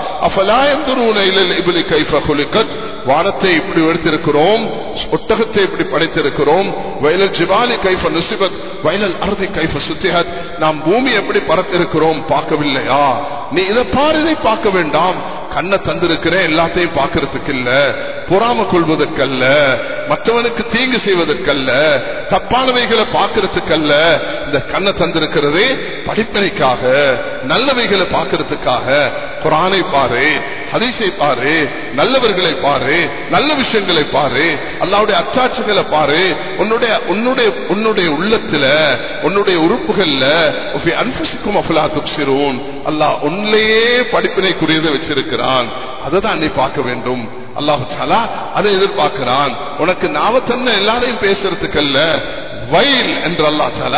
வானத்தை இப்படி எடுத்திருக்கிறோம் ஒட்டகத்தை இப்படி படைத்திருக்கிறோம் வயலல் ஜிபாலி கைஃப நுசிபத் வயலல் அறுதி கைஃப சுத்திஹத் நாம் பூமி எப்படி பறத்திருக்கிறோம் பார்க்கவில்லையா நீ இதை பாரு இதை பார்க்க வேண்டாம் கண்ணை தந்திருக்கிறேன் எல்லாத்தையும் பார்க்கறதுக்கு இல்ல பொறாம கொள்வதற்கல்ல மற்றவனுக்கு தீங்கு செய்வதற்கல்ல தப்பானவைகளை பார்க்கறதுக்கல்ல இந்த கண்ணை தந்திருக்கிறது படிப்பினைக்காக நல்லவைகளை பார்க்கறதுக்காக குரானை பாரு ஹதீஸை பாரு நல்லவர்களை பாரு நல்ல விஷயங்களை பாரு அல்லாவுடைய அச்சாட்சிகளை பாரு உன்னுடைய உன்னுடைய உன்னுடைய உள்ளத்துல உன்னுடைய உறுப்புகள்ல அன்பசிக்கும் அஃபலா துப்சிரோன் அல்லாஹ் உன்னையே படிப்பினைக்குரியதை வச்சிருக்கிறான் அதை தான் நீ பார்க்க வேண்டும் அல்லாஹு சாலா அதை எதிர்பார்க்கிறான் உனக்கு நாவத்தன்ன எல்லாரையும் பேசுறதுக்கு அல்ல வயல் என்று அல்லா தாலா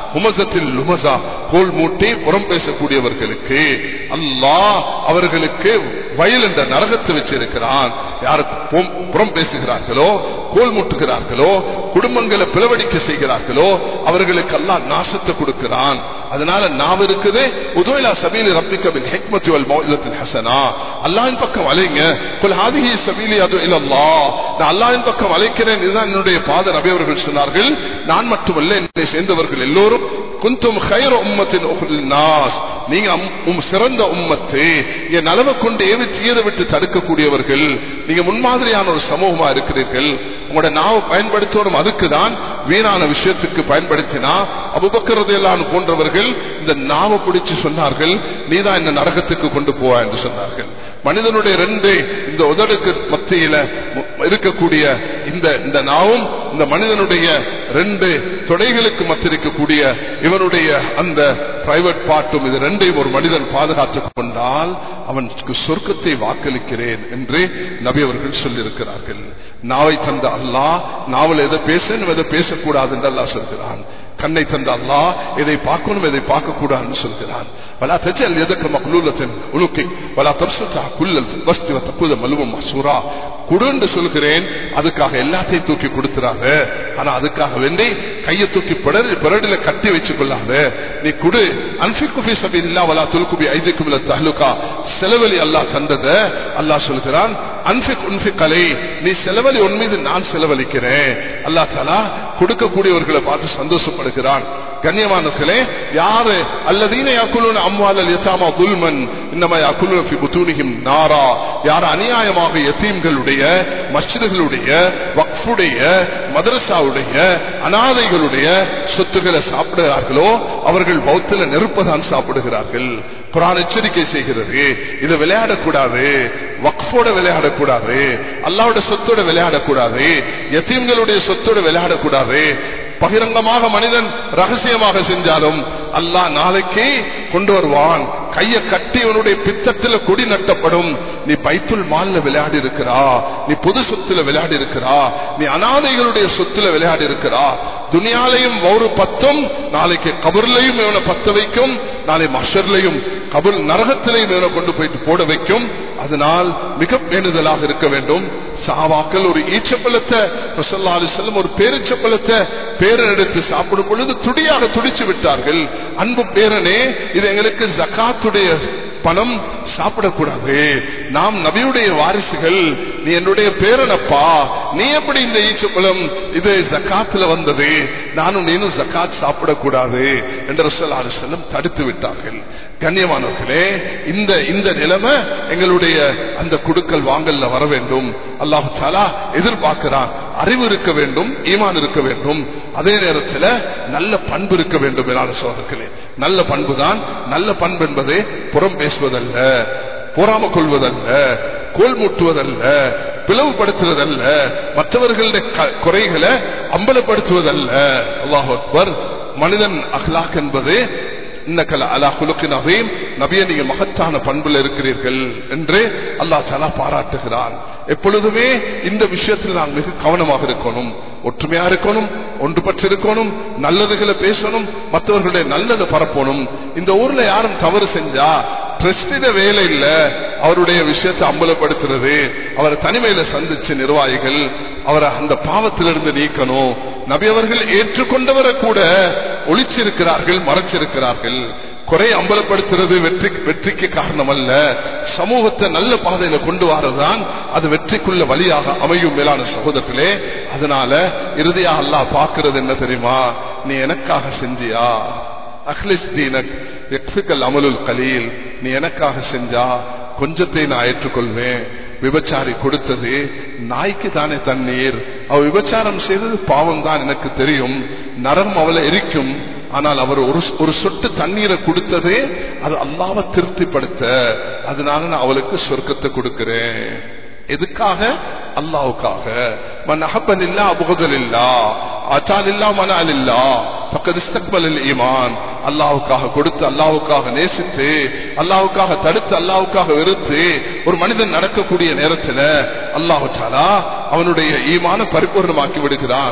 உமசத்தில் லுமசா கோல் மூட்டி புறம் பேசக்கூடியவர்களுக்கு அல்லாஹ் அவர்களுக்கு வயல் என்ற நரகத்தை வச்சிருக்கிறான் யாருக்கு புறம்- புறம் பேசுகிறார்களோ கோல் மூட்டுகிறார்களோ குடும்பங்களை பிளவடிக்க செய்கிறார்களோ அவர்களுக்கு அல்லாஹ் நாசத்தை கொடுக்கிறான் அதனால நாம் இருக்குது உதவிலா சபீலி ரப்பிக்க பில் ஹிக்மத்தி வல் மௌஇதத்தில் ஹசனா அல்லாஹ்வின் பக்கம் அலைங்க குல் ஹாதிஹி சபீலி அது இலல்லாஹ் நான் அல்லாஹ்வின் பக்கம் அழைக்கிறேன் இதுதான் என்னுடைய பாத நபி அவர்கள் சொன்னார்கள் நான் மட்டுமல்ல என்னை சேர்ந்தவர்கள் எல்லோரும் குந்தும் ஹைர உம்மத்தின் உஹ்ரில் நாஸ் நீங்க அம்- உம் சிறந்த உம்மத்து என் நலவை கொண்டு ஏவி தீர விட்டு தடுக்கக்கூடியவர்கள் நீங்க முன்மாதிரியான ஒரு சமூகமா இருக்கிறீர்கள் உங்களோட நாவை பயன்படுத்தணும் அதுக்குதான் வீணான விஷயத்துக்கு பயன்படுத்தினா அபுபக்கரது எல்லாம் போன்றவர்கள் இந்த நாவை பிடிச்சு சொன்னார்கள் நீதான் இந்த நரகத்துக்கு கொண்டு போவா என்று சொன்னார்கள் மனிதனுடைய ரெண்டு இந்த உதடுக்கு மத்தியில மு- இருக்கக்கூடிய இந்த இந்த நாவும் இந்த மனிதனுடைய ரெண்டு தொடைகளுக்கு மத்திய இருக்கக்கூடிய இவனுடைய அந்த பிரைவேட் பார்ட்டும் இது ரெண்டையும் ஒரு மனிதன் பாதுகாத்துக் கொண்டால் அவனுக்கு சொர்க்கத்தை வாக்களிக்கிறேன் என்று நபி அவர்கள் சொல்லியிருக்கிறார்கள் நாவை தந்த அல்லாஹ் நாவல் எதை பேசணும் எதை பேசக்கூடாது என்று அல்லாஹ் சொல்கிறான் கண்ணை தந்த அல்லாஹ் இதை பார்க்கணும் இதை பார்க்க கூடாதுன்னு சொல்கிறான் வலா தஜல் எதற்கு மக்லூலத்தின் உலுக்கி வலா தர்சத்தா குல்லல் வஸ்தி தப்புத மலுவம் மசூரா குடுன்னு சொல்கிறேன் அதுக்காக எல்லாத்தையும் தூக்கி கொடுத்துறாங்க ஆனா அதுக்காக வேண்டி கையை தூக்கி பிறடு பிறடில கட்டி வச்சுக் கொள்ளாத நீ குடு அன்பிக்குபி சபை இல்லா வலா துலுக்குபி ஐதுக்கும் தஹலுகா செலவழி அல்லாஹ் தந்தத அல்லாஹ் சொல்கிறான் அன்பிக் உன்பிக் அலை நீ செலவழி உன் மீது நான் செலவழிக்கிறேன் அல்லாஹ் தாலா கொடுக்கக்கூடியவர்களை பார்த்து சந்தோஷப்படுகிறான் கண்ணியமானர்களே யாரு அல்லதீன யாக்குலூன அம்வாலல் யதாமா துல்மன் இன்னமா யாக்குலூன ஃபி புத்தூனிஹிம் நாரா யார் அநியாயமாக யத்தீம்களுடைய மஸ்ஜிதுகளுடைய வக்ஃபுடைய மதரசாவுடைய அனாதைகளுடைய சொத்துக்களை சாப்பிடுகிறார்களோ அவர்கள் பௌத்தில நெருப்பதான் சாப்பிடுகிறார்கள் குரான் எச்சரிக்கை செய்கிறது இது விளையாடக்கூடாது வக்ஃபோட விளையாடக்கூடாது அல்லாவோட சொத்தோட விளையாடக்கூடாது யத்தீம்களுடைய சொத்தோட விளையாடக்கூடாது பகிரங்கமாக மனிதன் ரகசியமாக செஞ்சாலும் அல்லாஹ் நாளைக்கு கொண்டு வருவான் கையை கட்டி அவனுடைய பித்தத்தில் கொடி நட்டப்படும் நீ பைத்துல் மால்ல விளையாடி இருக்கிறா நீ பொது சொத்துல விளையாடி இருக்கிறா நீ அனாதைகளுடைய சொத்துல விளையாடி இருக்கிறா துனியாலையும் ஒரு பத்தும் நாளைக்கு கபர்லையும் இவனை பத்த வைக்கும் நாளை மஷர்லையும் கபர் நரகத்திலையும் இவனை கொண்டு போயிட்டு போட வைக்கும் அதனால் மிக பேணுதலாக இருக்க வேண்டும் சாவாக்கள் ஒரு ஈச்சப்பழத்தை ரசல்லாலி செல்லும் ஒரு பேரிச்சப்பழத்தை பேரன் எடுத்து சாப்பிடும் பொழுது துடியாக துடிச்சு விட்டார்கள் அன்பு பேரனே இது எங்களுக்கு ஜக்காத்துடைய பணம் சாப்பிடக்கூடாது நாம் நபியுடைய வாரிசுகள் நீ என்னுடைய பேரனப்பா நீ எப்படி இந்த ஈச்சப்பழம் இது ஜக்காத்துல வந்தது நானும் நீனும் ஜக்காத் சாப்பிடக்கூடாது என்று ரசல்லாலி செல்லம் தடுத்து விட்டார்கள் கண்ணியமானவர்களே இந்த இந்த நிலைமை எங்களுடைய அந்த குடுக்கல் வாங்கல்ல வர வேண்டும் அல்லாஹு தாலா எதிர்பார்க்கிறான் அறிவு இருக்க வேண்டும் ஈமான் இருக்க வேண்டும் அதே நேரத்தில் நல்ல பண்பு இருக்க வேண்டும் என சோதர்களே நல்ல பண்பு தான் நல்ல பண்பு என்பது புறம் பேசுவதல்ல பொறாம கொள்வதல்ல கோல் மூட்டுவதல்ல பிளவுபடுத்துவதல்ல மற்றவர்களுடைய க- குறைகளை அம்பலப்படுத்துவதல்ல அல்லாஹ் அக்பர் மனிதன் அஹ்லாக் என்பது இன்னக்கல அலா குலுக்கின் அவையும் நபிய நீங்க மகத்தான பண்புல இருக்கிறீர்கள் என்று அல்லாஹ் தலா பாராட்டுகிறான் எப்பொழுதுமே இந்த விஷயத்தில் நாம் மிக கவனமாக இருக்கணும் ஒற்றுமையா இருக்கணும் ஒன்றுபட்டு இருக்கணும் நல்லதுகளை பேசணும் மற்றவர்களுடைய நல்லது பரப்பணும் இந்த ஊர்ல யாரும் தவறு செஞ்சா ட்ரஸ்டிட வேலை இல்ல அவருடைய விஷயத்தை அம்பலப்படுத்துறது அவரை தனிமையில சந்திச்ச நிர்வாகிகள் அவரை அந்த பாவத்திலிருந்து நீக்கணும் நபி அவர்கள் ஏற்றுக்கொண்டவரை கூட ஒளிச்சிருக்கிறார்கள் மறைச்சிருக்கிறார்கள் குறை அம்பலப்படுத்துறது வெற்றி வெற்றிக்கு காரணம் அல்ல சமூகத்தை நல்ல பாதையில கொண்டு வரதான் அது வெற்றிக்குள்ள வழியாக அமையும் மேலான சகோதரர்களே அதனால இறுதியா அல்லாஹ் பார்க்கிறது என்ன தெரியுமா நீ எனக்காக செஞ்சியா அஹ்லிஸ் தீனக் எக்ஸுக்கல் அமலுல் கலீல் நீ எனக்காக செஞ்சா கொஞ்சத்தை நான் ஏற்றுக்கொள்வேன் விபச்சாரி கொடுத்தது நாய்க்கு தானே தண்ணீர் அவ விபச்சாரம் செய்தது பாவம் தான் எனக்கு தெரியும் நரம் அவளை எரிக்கும் ஆனால் அவர் ஒரு ஒரு சொட்டு தண்ணீரை கொடுத்ததே அது அல்லாவை திருப்திப்படுத்த அதனால நான் அவளுக்கு சொர்க்கத்தை கொடுக்கிறேன் எதுக்காக அல்லாவுக்காக மன் அஹப்பன் இல்லா அபுகதல் இல்லா அச்சால் இல்லா மனால் இல்லா பக்கத்து இஸ்தக்பலில் ஈமான் அல்லாவுக்காக கொடுத்து அல்லாவுக்காக நேசித்து அல்லாவுக்காக தடுத்து அல்லாவுக்காக வெறுத்து ஒரு மனிதன் நடக்கக்கூடிய நேரத்தில் அல்லாஹு தாலா அவனுடைய ஈமான பரிபூர்ணமாக்கி விடுகிறான்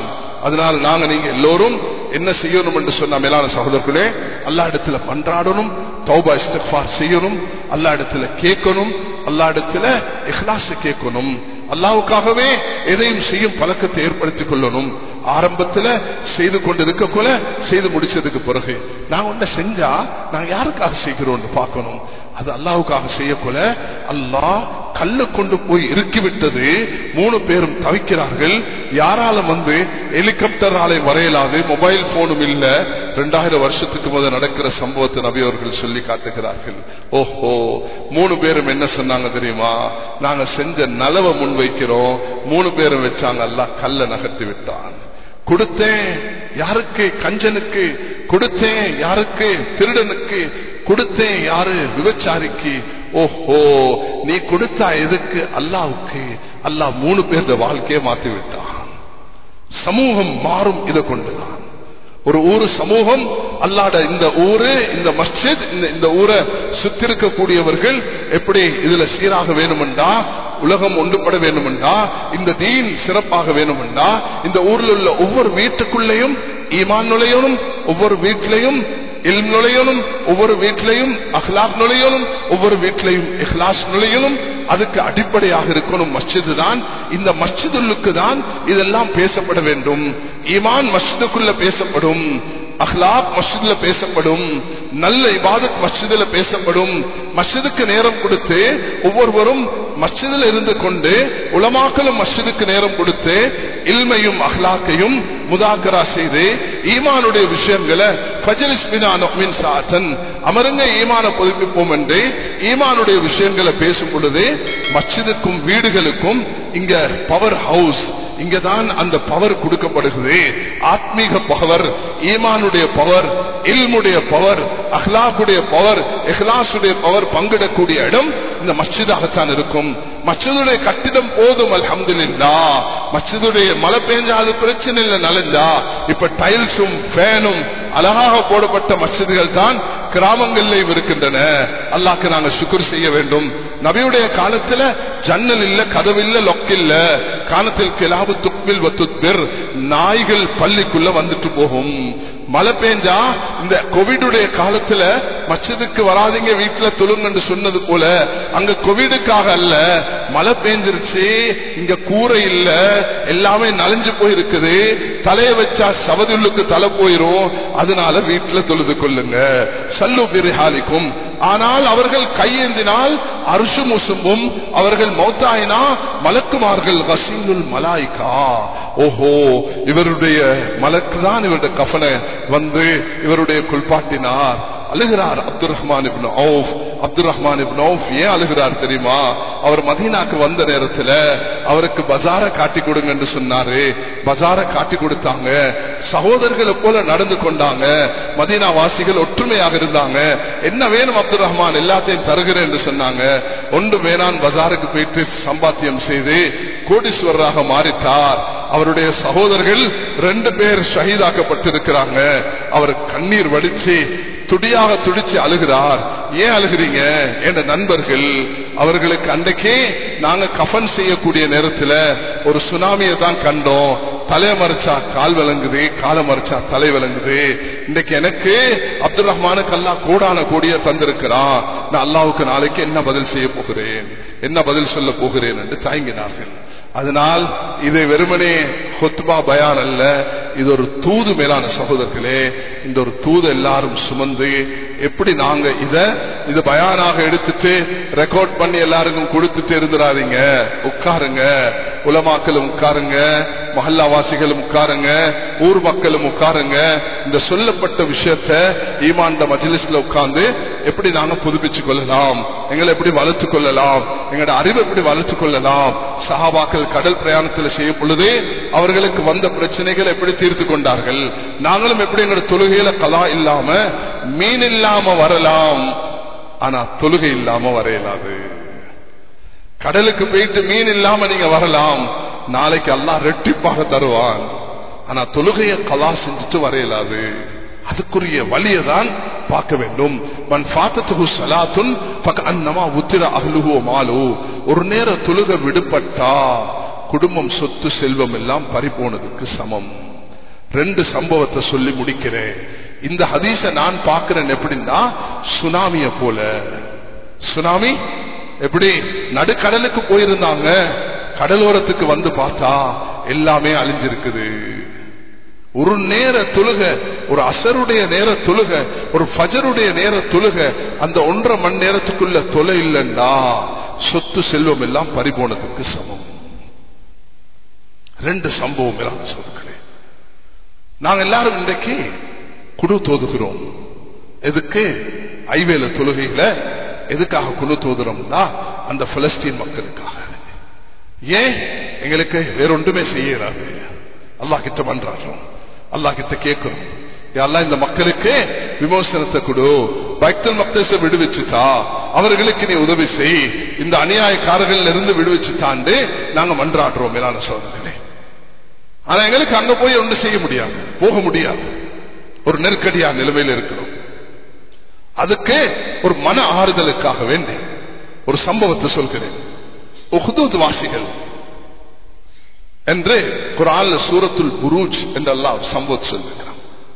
அதனால் நாங்க நீங்க எல்லோரும் என்ன செய்யணும் என்று சொன்ன மேலான சகோதரர்களே அல்லா இடத்துல பன்றாடணும் தௌபா இஸ்திக்ஃபார் செய்யணும் அல்லா இடத்துல கேட்கணும் அல்லா இடத்துல இஹ்லாஸ் கேட்கணும் அல்லாவுக்காகவே எதையும் செய்யும் பழக்கத்தை ஏற்படுத்திக் கொள்ளணும் ஆரம்பத்துல செய்து கொண்டு இருக்கக்குள்ள செய்து முடிச்சதுக்கு பிறகு நான் ஒன்ன செஞ்சா நான் யாருக்காக செய்கிறோம் பார்க்கணும் அது அல்லாவுக்காக செய்யக்குள்ள அல்லாஹ் கல்ல கொண்டு போய் இறுக்கிவிட்டது மூணு பேரும் தவிக்கிறார்கள் யாராலும் வந்து ஹெலிகாப்டராலே வரையலாது மொபைல் போனும் இல்ல ரெண்டாயிரம் வருஷத்துக்கு முதல் நடக்கிற சம்பவத்தை நபி அவர்கள் சொல்லி காட்டுகிறார்கள் ஓஹோ மூணு பேரும் என்ன சொன்னாங்க தெரியுமா நாங்க செஞ்ச நலவை முன்வைக்கிறோம் மூணு பேரும் வச்சாங்க அல்ல கல்ல நகர்த்தி விட்டான் கொடுத்தேன் யாருக்கு கஞ்சனுக்கு கொடுத்தேன் யாருக்கு திருடனுக்கு கொடுத்தேன் யாரு விபச்சாரிக்கு ஓஹோ நீ கொடுத்தா எதுக்கு அல்லாவுக்கு அல்லாஹ் மூணு பேருடைய வாழ்க்கையை மாத்தி விட்டான் சமூகம் மாறும் இதை கொண்டுதான் ஒரு ஊரு சமூகம் அல்லாட இந்த ஊரு இந்த மஸ்ஜித் இந்த இந்த ஊரை சுத்திருக்கக்கூடியவர்கள் எப்படி இதுல சீராக வேணுமெண்டா உலகம் ஒன்றுபட வேணுமெண்டா இந்த தீன் சிறப்பாக வேணுமெண்டா இந்த ஊரில் உள்ள ஒவ்வொரு வீட்டுக்குள்ளேயும் ஈமான் நுழையணும் ஒவ்வொரு வீட்டிலையும் இல் நுழையணும் ஒவ்வொரு வீட்டிலையும் அஹ்லாப் நுழையணும் ஒவ்வொரு வீட்டிலையும் இஹ்லாஸ் நுழையணும் அதுக்கு அடிப்படையாக இருக்கணும் மஸ்ஜிது தான் இந்த மஸ்ஜிதுக்கு தான் இதெல்லாம் பேசப்பட வேண்டும் ஈமான் மஸ்ஜிதுக்குள்ள பேசப்படும் அஹ்லாப் மஸ்ஜித்ல பேசப்படும் நல்ல இபாதத் மஸ்ஜிதுல பேசப்படும் மஸ்ஜிதுக்கு நேரம் கொடுத்து ஒவ்வொருவரும் மஸ்ஜிதில் இருந்து கொண்டு உலமாக்களும் மஸ்ஜிதுக்கு நேரம் கொடுத்து இல்மையும் அஹ்லாக்கையும் முதாக்கரா செய்து ஈமானுடைய விஷயங்களை அமருங்க ஈமான புதுப்பிப்போம் என்று ஈமானுடைய விஷயங்களை பேசும் பொழுது மஸ்ஜிதுக்கும் வீடுகளுக்கும் இங்க பவர் ஹவுஸ் இங்கதான் அந்த பவர் கொடுக்கப்படுகிறது ஆத்மீக பவர் ஈமானுடைய பவர் இல்முடைய பவர் அஹ்லாக்குடைய பவர் இஹ்லாசுடைய பவர் பங்கிடக்கூடிய இடம் இந்த மஸ்ஜிதாகத்தான் இருக்கும் மஸ்ஜிதுடைய கட்டிடம் போதும் அல்ஹம்துலில்லா மஸ்ஜிதுடைய மழை பெஞ்சா அது பிரச்சனை இல்லை நலஞ்சா இப்ப டைல்ஸும் ஃபேனும் அழகாக போடப்பட்ட மஸ்ஜிதுகள் தான் கிராமங்களில் இருக்கின்றன அல்லாக்கு நாங்க சுக்குர் செய்ய வேண்டும் நபியுடைய காலத்துல ஜன்னல் இல்ல கதவு இல்ல லொக் இல்ல காலத்தில் கிலாபு துப்பில் வத்துப்பிர் நாய்கள் பள்ளிக்குள்ள வந்துட்டு போகும் மழை பெஞ்சா இந்த கோவிடுடைய காலத்துல மச்சதுக்கு வராதிங்க வீட்டுல தொழுங்கன்னு சொன்னது போல அங்க கோவிடுக்காக அல்ல மழை பெஞ்சிருச்சு இங்க கூரை இல்ல எல்லாமே நனைஞ்சு போயிருக்குது தலைய வச்சா சவதுள்ளுக்கு தலை போயிரும் அதனால வீட்டுல தொழுது கொள்ளுங்க சல்லு பிரிஹாலிக்கும் ஆனால் அவர்கள் கையேந்தினால் அரிசு முசும்பும் அவர்கள் மௌத்தாயினா மலக்குமார்கள் வசீலுல் மலாய்கா ஓஹோ இவருடைய மலக்கு தான் இவருடைய கஃபனை வந்து இவருடைய குள்பாட்டினார் அழுகிறார் அப்துல் ரஹ்மான் இப்னு ஔஃப் அப்துல் ரஹ்மான் இப்னு ஔஃப் ஏன் அழுகிறார் தெரியுமா அவர் மதீனாக்கு வந்த நேரத்துல அவருக்கு பஜார காட்டி கொடுங்க என்று சொன்னாரு பஜார காட்டி கொடுத்தாங்க சகோதரர்களை போல நடந்து கொண்டாங்க மதீனா வாசிகள் ஒற்றுமையாக இருந்தாங்க என்ன வேணும் அப்துல் ரஹ்மான் எல்லாத்தையும் தருகிறேன் என்று சொன்னாங்க ஒன்று வேணான் பஜாருக்கு போயிட்டு சம்பாத்தியம் செய்து கோடீஸ்வரராக மாறிட்டார் அவருடைய சகோதரர்கள் ரெண்டு பேர் ஷஹீதாக்கப்பட்டிருக்கிறாங்க அவர் கண்ணீர் வடிச்சு துடியாக துடிச்சு அழுகிறார் ஏன் அழுகிறீங்க என்ற நண்பர்கள் அவர்களுக்கு அன்றைக்கே நாங்க கஃபன் செய்யக்கூடிய நேரத்தில் ஒரு சுனாமியை தான் கண்டோம் தலைய மறைச்சா கால் விளங்குது காலை மறைச்சா தலை விளங்குது இன்னைக்கு எனக்கு அப்துல் ரஹ்மானுக்கு அல்லா கூடான கூடிய தந்திருக்கிறான் நான் அல்லாவுக்கு நாளைக்கு என்ன பதில் செய்ய போகிறேன் என்ன பதில் சொல்ல போகிறேன் என்று தயங்கினார்கள் அதனால் இது வெறுமனே ஹொத்பா பயான் அல்ல இது ஒரு தூது மேலான சகோதரர்களே இந்த ஒரு தூது எல்லாரும் சுமந்து எப்படி நாங்க இத இது பயானாக எடுத்துட்டு ரெக்கார்ட் பண்ணி எல்லாருக்கும் கொடுத்துட்டு இருந்துடாதீங்க உட்காருங்க உலமாக்களும் உட்காருங்க மஹல்லாவாசிகளும் உட்காருங்க ஊர் மக்களும் உட்காருங்க இந்த சொல்லப்பட்ட விஷயத்த ஈமாண்ட மஜிலிஸ்ல உட்கார்ந்து எப்படி நாங்க புதுப்பிச்சு கொள்ளலாம் எங்களை எப்படி வளர்த்து கொள்ளலாம் எங்களோட அறிவை எப்படி வளர்த்து கொள்ளலாம் சஹாபாக்கள் கடல் பிரயாணத்தில் செய்யும் பொழுது அவர்களுக்கு வந்த பிரச்சனைகள் எப்படி தீர்த்து கொண்டார்கள் நாங்களும் எப்படி எங்களோட தொழுகையில கலா இல்லாம மீன் இல்லாம வரலாம் ஆனா தொழுகை இல்லாம வரையலாது கடலுக்கு போயிட்டு மீன் இல்லாம நீங்க வரலாம் நாளைக்கு எல்லாம் ரெட்டிப்பாக தருவான் ஆனா தொழுகைய கலா செஞ்சுட்டு வரையலாது அதுக்குரிய வழியை தான் பார்க்க வேண்டும் மண் பாத்தத்துகு சலாத்துன் பக்க அன்னமா உத்திர அகலுகோ மாலு ஒரு நேர தொழுக விடுபட்டா குடும்பம் சொத்து செல்வம் எல்லாம் பறிபோனதுக்கு சமம் ரெண்டு சம்பவத்தை சொல்லி முடிக்கிறேன் இந்த ஹதீஸ நான் பார்க்கிறேன் எப்படின்னா சுனாமிய போல சுனாமி எப்படி நடுக்கடலுக்கு போயிருந்தாங்க கடலோரத்துக்கு வந்து பார்த்தா எல்லாமே அழிஞ்சிருக்குது ஒரு நேர தொழுக ஒரு அசருடைய நேர தொழுக ஒரு ஃபஜருடைய நேர தொழுக அந்த ஒன்றரை மணி நேரத்துக்குள்ள தொலை இல்லைன்னா சொத்து செல்வம் எல்லாம் பறிபோனதுக்கு சமம் ரெண்டு சம்பவம் எல்லாம் சொல்கிறேன் நாங்க எல்லாரும் இன்றைக்கு குழு தோதுகிறோம் எதுக்கு ஐவேல தொழுகையில எதுக்காக குழு தோதுறோம்னா அந்த பலஸ்தீன் மக்களுக்காக ஏன் எங்களுக்கு வேறொன்றுமே செய்யறாரு அல்லாஹ் கிட்ட பண்றாரோம் அல்லாஹ் கிட்ட கேட்கிறோம் எல்லாம் இந்த மக்களுக்கு விமோசனத்தை கொடு பைத்தல் மக்தஸை விடுவிச்சுட்டா அவர்களுக்கு நீ உதவி செய் இந்த அநியாயக்காரர்கள் இருந்து விடுவிச்சுட்டாண்டு நாங்க மன்றாடுறோம் மேலான சோதனை ஆனா எங்களுக்கு அங்க போய் ஒன்று செய்ய முடியாது போக முடியாது ஒரு நெருக்கடியா நிலைமையில் இருக்கிறோம் அதுக்கு ஒரு மன ஆறுதலுக்காக வேண்டி ஒரு சம்பவத்தை சொல்கிறேன் உஹ்தூத் வாசிகள் என்று குரான்ல சூரத்துல் புரூஜ் என்றெல்லாம் ஒரு சம்பவத்தை சொல்லுகிறான்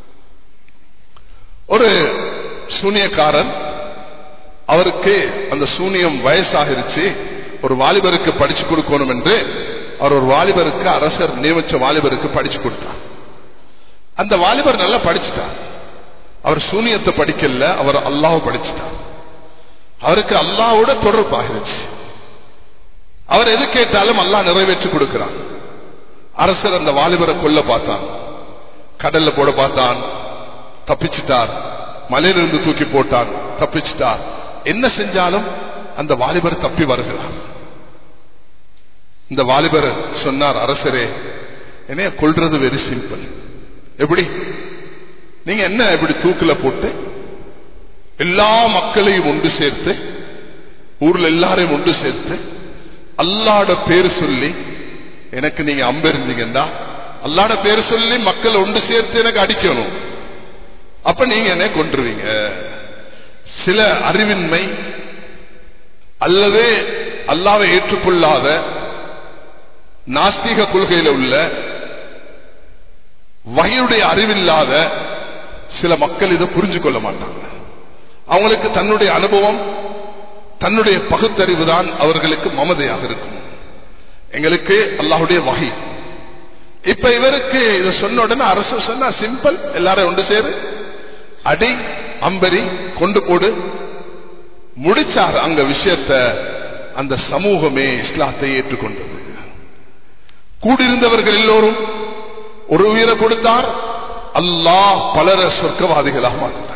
ஒரு சூனியக்காரன் அவருக்கு அந்த சூனியம் வயசாகிருச்சு ஒரு வாலிபருக்கு படிச்சு கொடுக்கணும் என்று அவர் ஒரு வாலிபருக்கு அரசர் நியமிச்ச வாலிபருக்கு படிச்சு கொடுத்தார் அந்த வாலிபர் நல்லா படிச்சுட்டார் அவர் சூனியத்தை படிக்கல அவர் அல்லாஹ் படிச்சுட்டார் அவருக்கு அல்லாவோட தொடர்பு ஆகிருச்சு அவர் எது கேட்டாலும் அல்லாஹ் நிறைவேற்றி கொடுக்கிறார் அரசர் அந்த வாலிபரை கொல்ல பார்த்தான் கடல்ல போட பார்த்தான் தப்பிச்சிட்டார் மலையிலிருந்து தூக்கி போட்டான் தப்பிச்சிட்டார் என்ன செஞ்சாலும் அந்த வாலிபர் தப்பி வருகிறார் இந்த வாலிபர் சொன்னார் அரசரே என்னைய கொள்றது வெரி சிம்பிள் எப்படி நீங்க என்ன இப்படி தூக்கில போட்டு எல்லா மக்களையும் ஒன்று சேர்த்து ஊர்ல எல்லாரையும் ஒன்று சேர்த்து அல்லாட பேர் சொல்லி எனக்கு நீங்க அம்பிருந்தீங்கன்னா அல்லாட பேர் சொல்லி மக்கள் ஒன்று சேர்த்து எனக்கு அடிக்கணும் அப்ப நீங்க என்ன கொண்டுருவீங்க சில அறிவின்மை அல்லது அல்லாவை ஏற்றுக்கொள்ளாத நாஸ்திக கொள்கையில உள்ள வகையுடைய அறிவில்லாத சில மக்கள் இதை புரிஞ்சு கொள்ள மாட்டாங்க அவங்களுக்கு தன்னுடைய அனுபவம் தன்னுடைய பகுத்தறிவு தான் அவர்களுக்கு மமதையாக இருக்கும் எங்களுக்கு அல்லாஹுடைய வகை இப்ப இவருக்கு இதை சொன்ன உடனே அரசு சொன்னா சிம்பிள் எல்லாரும் ஒன்று சேரு அடி அம்பரி கொண்டு போடு முடிச்சார் அங்க விஷயத்த அந்த சமூகமே இஸ்லாத்தை ஏற்றுக்கொண்டது கூடியிருந்தவர்கள் எல்லோரும் ஒரு உயிரை கொடுத்தார் அல்லாஹ் பலர சொர்க்கவாதிகளாக மாற்றினார்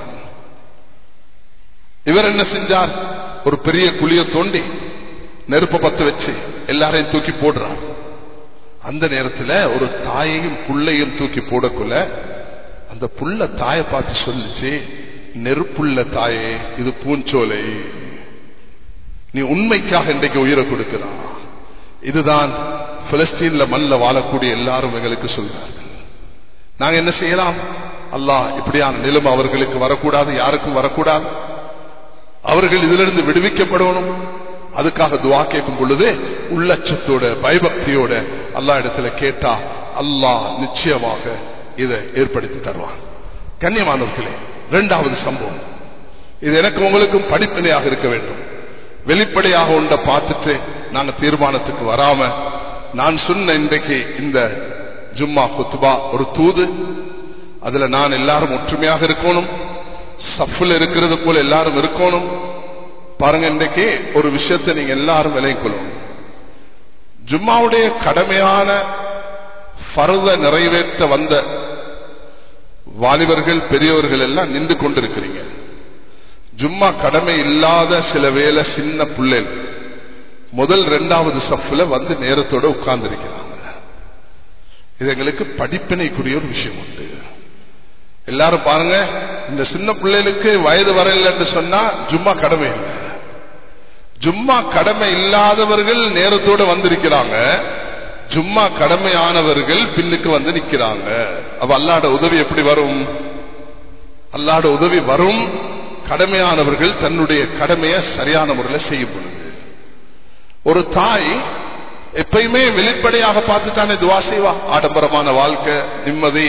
இவர் என்ன செஞ்சார் ஒரு பெரிய குழிய தோண்டி நெருப்ப பத்து வச்சு எல்லாரையும் தூக்கி போடுறார் அந்த நேரத்தில் ஒரு தாயையும் புள்ளையும் தூக்கி போடக்குள்ள அந்த புள்ள தாயை பார்த்து சொல்லிச்சு நெருப்புள்ள தாயே இது பூஞ்சோலை நீ உண்மைக்காக இன்றைக்கு உயிரை கொடுக்கிறான் இதுதான் பிலஸ்தீன்ல மல்ல வாழக்கூடிய எல்லாரும் எங்களுக்கு சொல்றார்கள் நாங்க என்ன செய்யலாம் அல்லாஹ் இப்படியான நிலைமை அவர்களுக்கு வரக்கூடாது யாருக்கும் வரக்கூடாது அவர்கள் இதிலிருந்து விடுவிக்கப்படணும் அதுக்காக துவா கேட்கும் பொழுது உள்ளச்சத்தோட பயபக்தியோட அல்லா இடத்துல கேட்டா அல்லாஹ் நிச்சயமாக இதை ஏற்படுத்தி தருவான் கண்ணியமானவர்களே இரண்டாவது சம்பவம் இது எனக்கு உங்களுக்கும் படிப்பினையாக இருக்க வேண்டும் வெளிப்படையாக ஒன்றை பார்த்துட்டு நாங்க தீர்மானத்துக்கு வராம நான் சொன்ன இன்றைக்கு இந்த ஜும்மா குத்துபா ஒரு தூது அதுல நான் எல்லாரும் ஒற்றுமையாக இருக்கணும் சஃபுல் இருக்கிறது போல எல்லாரும் இருக்கணும் பாருங்க இன்றைக்கு ஒரு விஷயத்தை நீங்க எல்லாரும் விலை கொள்ளணும் ஜும்மாவுடைய கடமையான பருத நிறைவேற்ற வந்த வாலிபர்கள் பெரியவர்கள் எல்லாம் நின்று கொண்டிருக்கிறீங்க ஜும்மா கடமை இல்லாத சில வேலை சின்ன பிள்ளைகள் முதல் ரெண்டாவது சஃப்ல வந்து நேரத்தோட உட்கார்ந்து இருக்கிறாங்க இது எங்களுக்கு படிப்பினைக்குரிய ஒரு விஷயம் உண்டு எல்லாரும் பாருங்க இந்த சின்ன பிள்ளைகளுக்கு வயது வரையில்லைன்னு சொன்னா ஜும்மா கடமை இல்லை ஜும்மா கடமை இல்லாதவர்கள் நேரத்தோட வந்திருக்கிறாங்க ஜும்மா கடமையானவர்கள் பின்னுக்கு வந்து நிக்கிறாங்க அப்ப அல்லாட உதவி எப்படி வரும் அல்லாட உதவி வரும் கடமையானவர்கள் தன்னுடைய கடமையை சரியான முறையில் செய்யும் பொழுது ஒரு தாய் எப்பயுமே வெளிப்படையாக பார்த்துட்டானே துவா செய்வா ஆடம்பரமான வாழ்க்கை நிம்மதி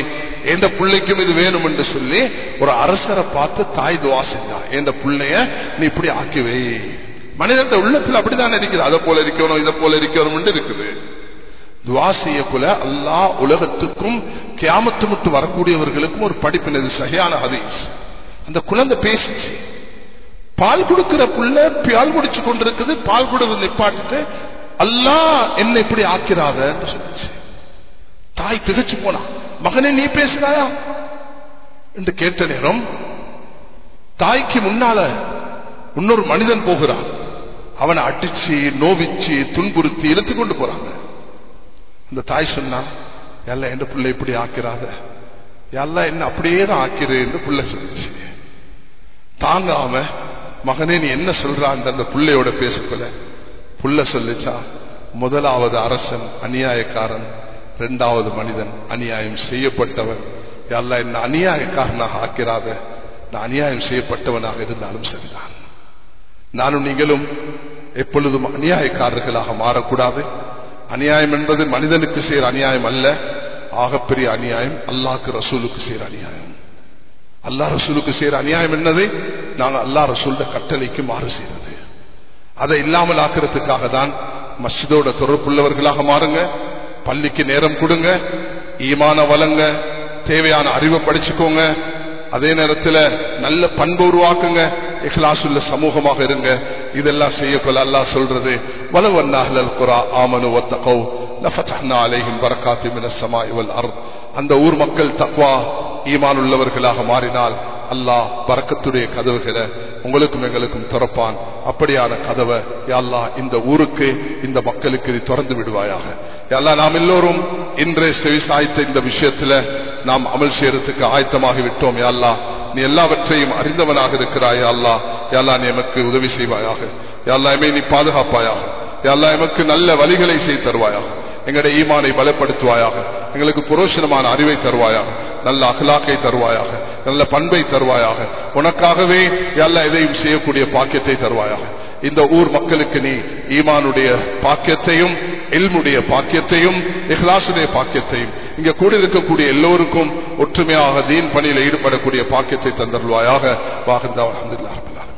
எந்த பிள்ளைக்கும் இது வேணும் என்று சொல்லி ஒரு அரசரை பார்த்து தாய் துவா செஞ்சா எந்த பிள்ளைய நீ இப்படி ஆக்கி வை மனிதன் உள்ளத்துல அப்படிதான் இருக்குது அதை போல இருக்கணும் இதை போல இருக்கணும் இருக்குது துவா செய்யக்குள்ள அல்லாஹ் உலகத்துக்கும் கியாமத்து முட்டு வரக்கூடியவர்களுக்கும் ஒரு படிப்பினது சரியான ஹதீஸ் அந்த குழந்தை பேசிச்சு பால் கொடுக்கிற புள்ள பால் குடிச்சு கொண்டிருக்குது பால் கொடுவது நிப்பாட்டிட்டு அல்லாஹ் என்ன இப்படி ஆக்கிறாத சொல்லிச்சு தாய் திகச்சு போனா மகனே நீ பேசுறாயா என்று கேட்ட நேரம் தாய்க்கு முன்னால இன்னொரு மனிதன் போகிறான் அவனை அடிச்சு நோவிச்சு துன்புறுத்தி இழுத்து கொண்டு போறாங்க அந்த தாய் சொன்னா எல்லாம் எந்த பிள்ளை இப்படி ஆக்கிறாத எல்லாம் என்ன அப்படியே தான் ஆக்கிறேன்னு பிள்ளை சொல்லிச்சு தாங்காம மகனே நீ என்ன சொல்றான் அந்த பிள்ளையோட பேசக்குள்ள புள்ள சொல்லிச்சா முதலாவது அரசன் அநியாயக்காரன் இரண்டாவது மனிதன் அநியாயம் செய்யப்பட்டவன் எல்லாம் என்ன அநியாயக்காரனாக ஆக்கிறாத நான் அநியாயம் செய்யப்பட்டவனாக இருந்தாலும் சரிதான் நானும் நீங்களும் எப்பொழுதும் அநியாயக்காரர்களாக மாறக்கூடாது அநியாயம் என்பது மனிதனுக்கு செய்யற அநியாயம் அல்ல ஆகப்பெரிய அநியாயம் அல்லாஹ்க்கு ரசூலுக்கு செய்யற அநியாயம் அல்லா ரசூலுக்கு செய்யற அநியாயம் என்னது நாங்க அல்லா ரசூல்ட கட்டளைக்கு மாறு செய்யறது அதை இல்லாமல் ஆக்கிறதுக்காக தான் மஸ்ஜிதோட தொடர்புள்ளவர்களாக மாறுங்க பள்ளிக்கு நேரம் கொடுங்க ஈமான வளங்க தேவையான அறிவை படிச்சுக்கோங்க அதே நேரத்தில் நல்ல பண்பு உருவாக்குங்க இஹ்லாசுள்ள சமூகமாக இருங்க இதெல்லாம் செய்யக்கொள்ள அல்லாஹ் சொல்றது வலவன்னாஹ்லல் குரா ஆமனு வத்தகௌ லஃபதஹ்னா அலைஹிம் பரக்காத்தி மினஸ் ஸமாஇ வல் அர்த் அந்த ஊர் மக்கள் தக்வா ஈமான் உள்ளவர்களாக மாறினால் அல்லாஹ் பறக்கத்துடைய கதவுகளை உங்களுக்கும் எங்களுக்கும் திறப்பான் அப்படியான கதவை யாழ்லா இந்த ஊருக்கு இந்த மக்களுக்கு நீ திறந்து விடுவாயாக யாழ்லா நாம் எல்லோரும் இன்றைய செவிசாய்த்த இந்த விஷயத்துல நாம் அமல் செய்யறதுக்கு ஆயத்தமாகி விட்டோம் யாழ்லா நீ எல்லாவற்றையும் அறிந்தவனாக இருக்கிறாய் யாழ்லா யாழ்லா நீ எமக்கு உதவி செய்வாயாக யாழ்லா எமை நீ பாதுகாப்பாயாக யாழ்லா எமக்கு நல்ல வழிகளை செய்து தருவாயாக எங்களுடைய ஈமானை பலப்படுத்துவாயாக எங்களுக்கு புரோஷனமான அறிவை தருவாயாக நல்ல அகலாக்கை தருவாயாக நல்ல பண்பை தருவாயாக உனக்காகவே எல்லா எதையும் செய்யக்கூடிய பாக்கியத்தை தருவாயாக இந்த ஊர் மக்களுக்கு நீ ஈமானுடைய பாக்கியத்தையும் எல்முடைய பாக்கியத்தையும் இஹ்லாசுடைய பாக்கியத்தையும் இங்க கூட இருக்கக்கூடிய எல்லோருக்கும் ஒற்றுமையாக தீன் பணியில் ஈடுபடக்கூடிய பாக்கியத்தை தந்தருவாயாக வாகந்தா அஹமதுல்லா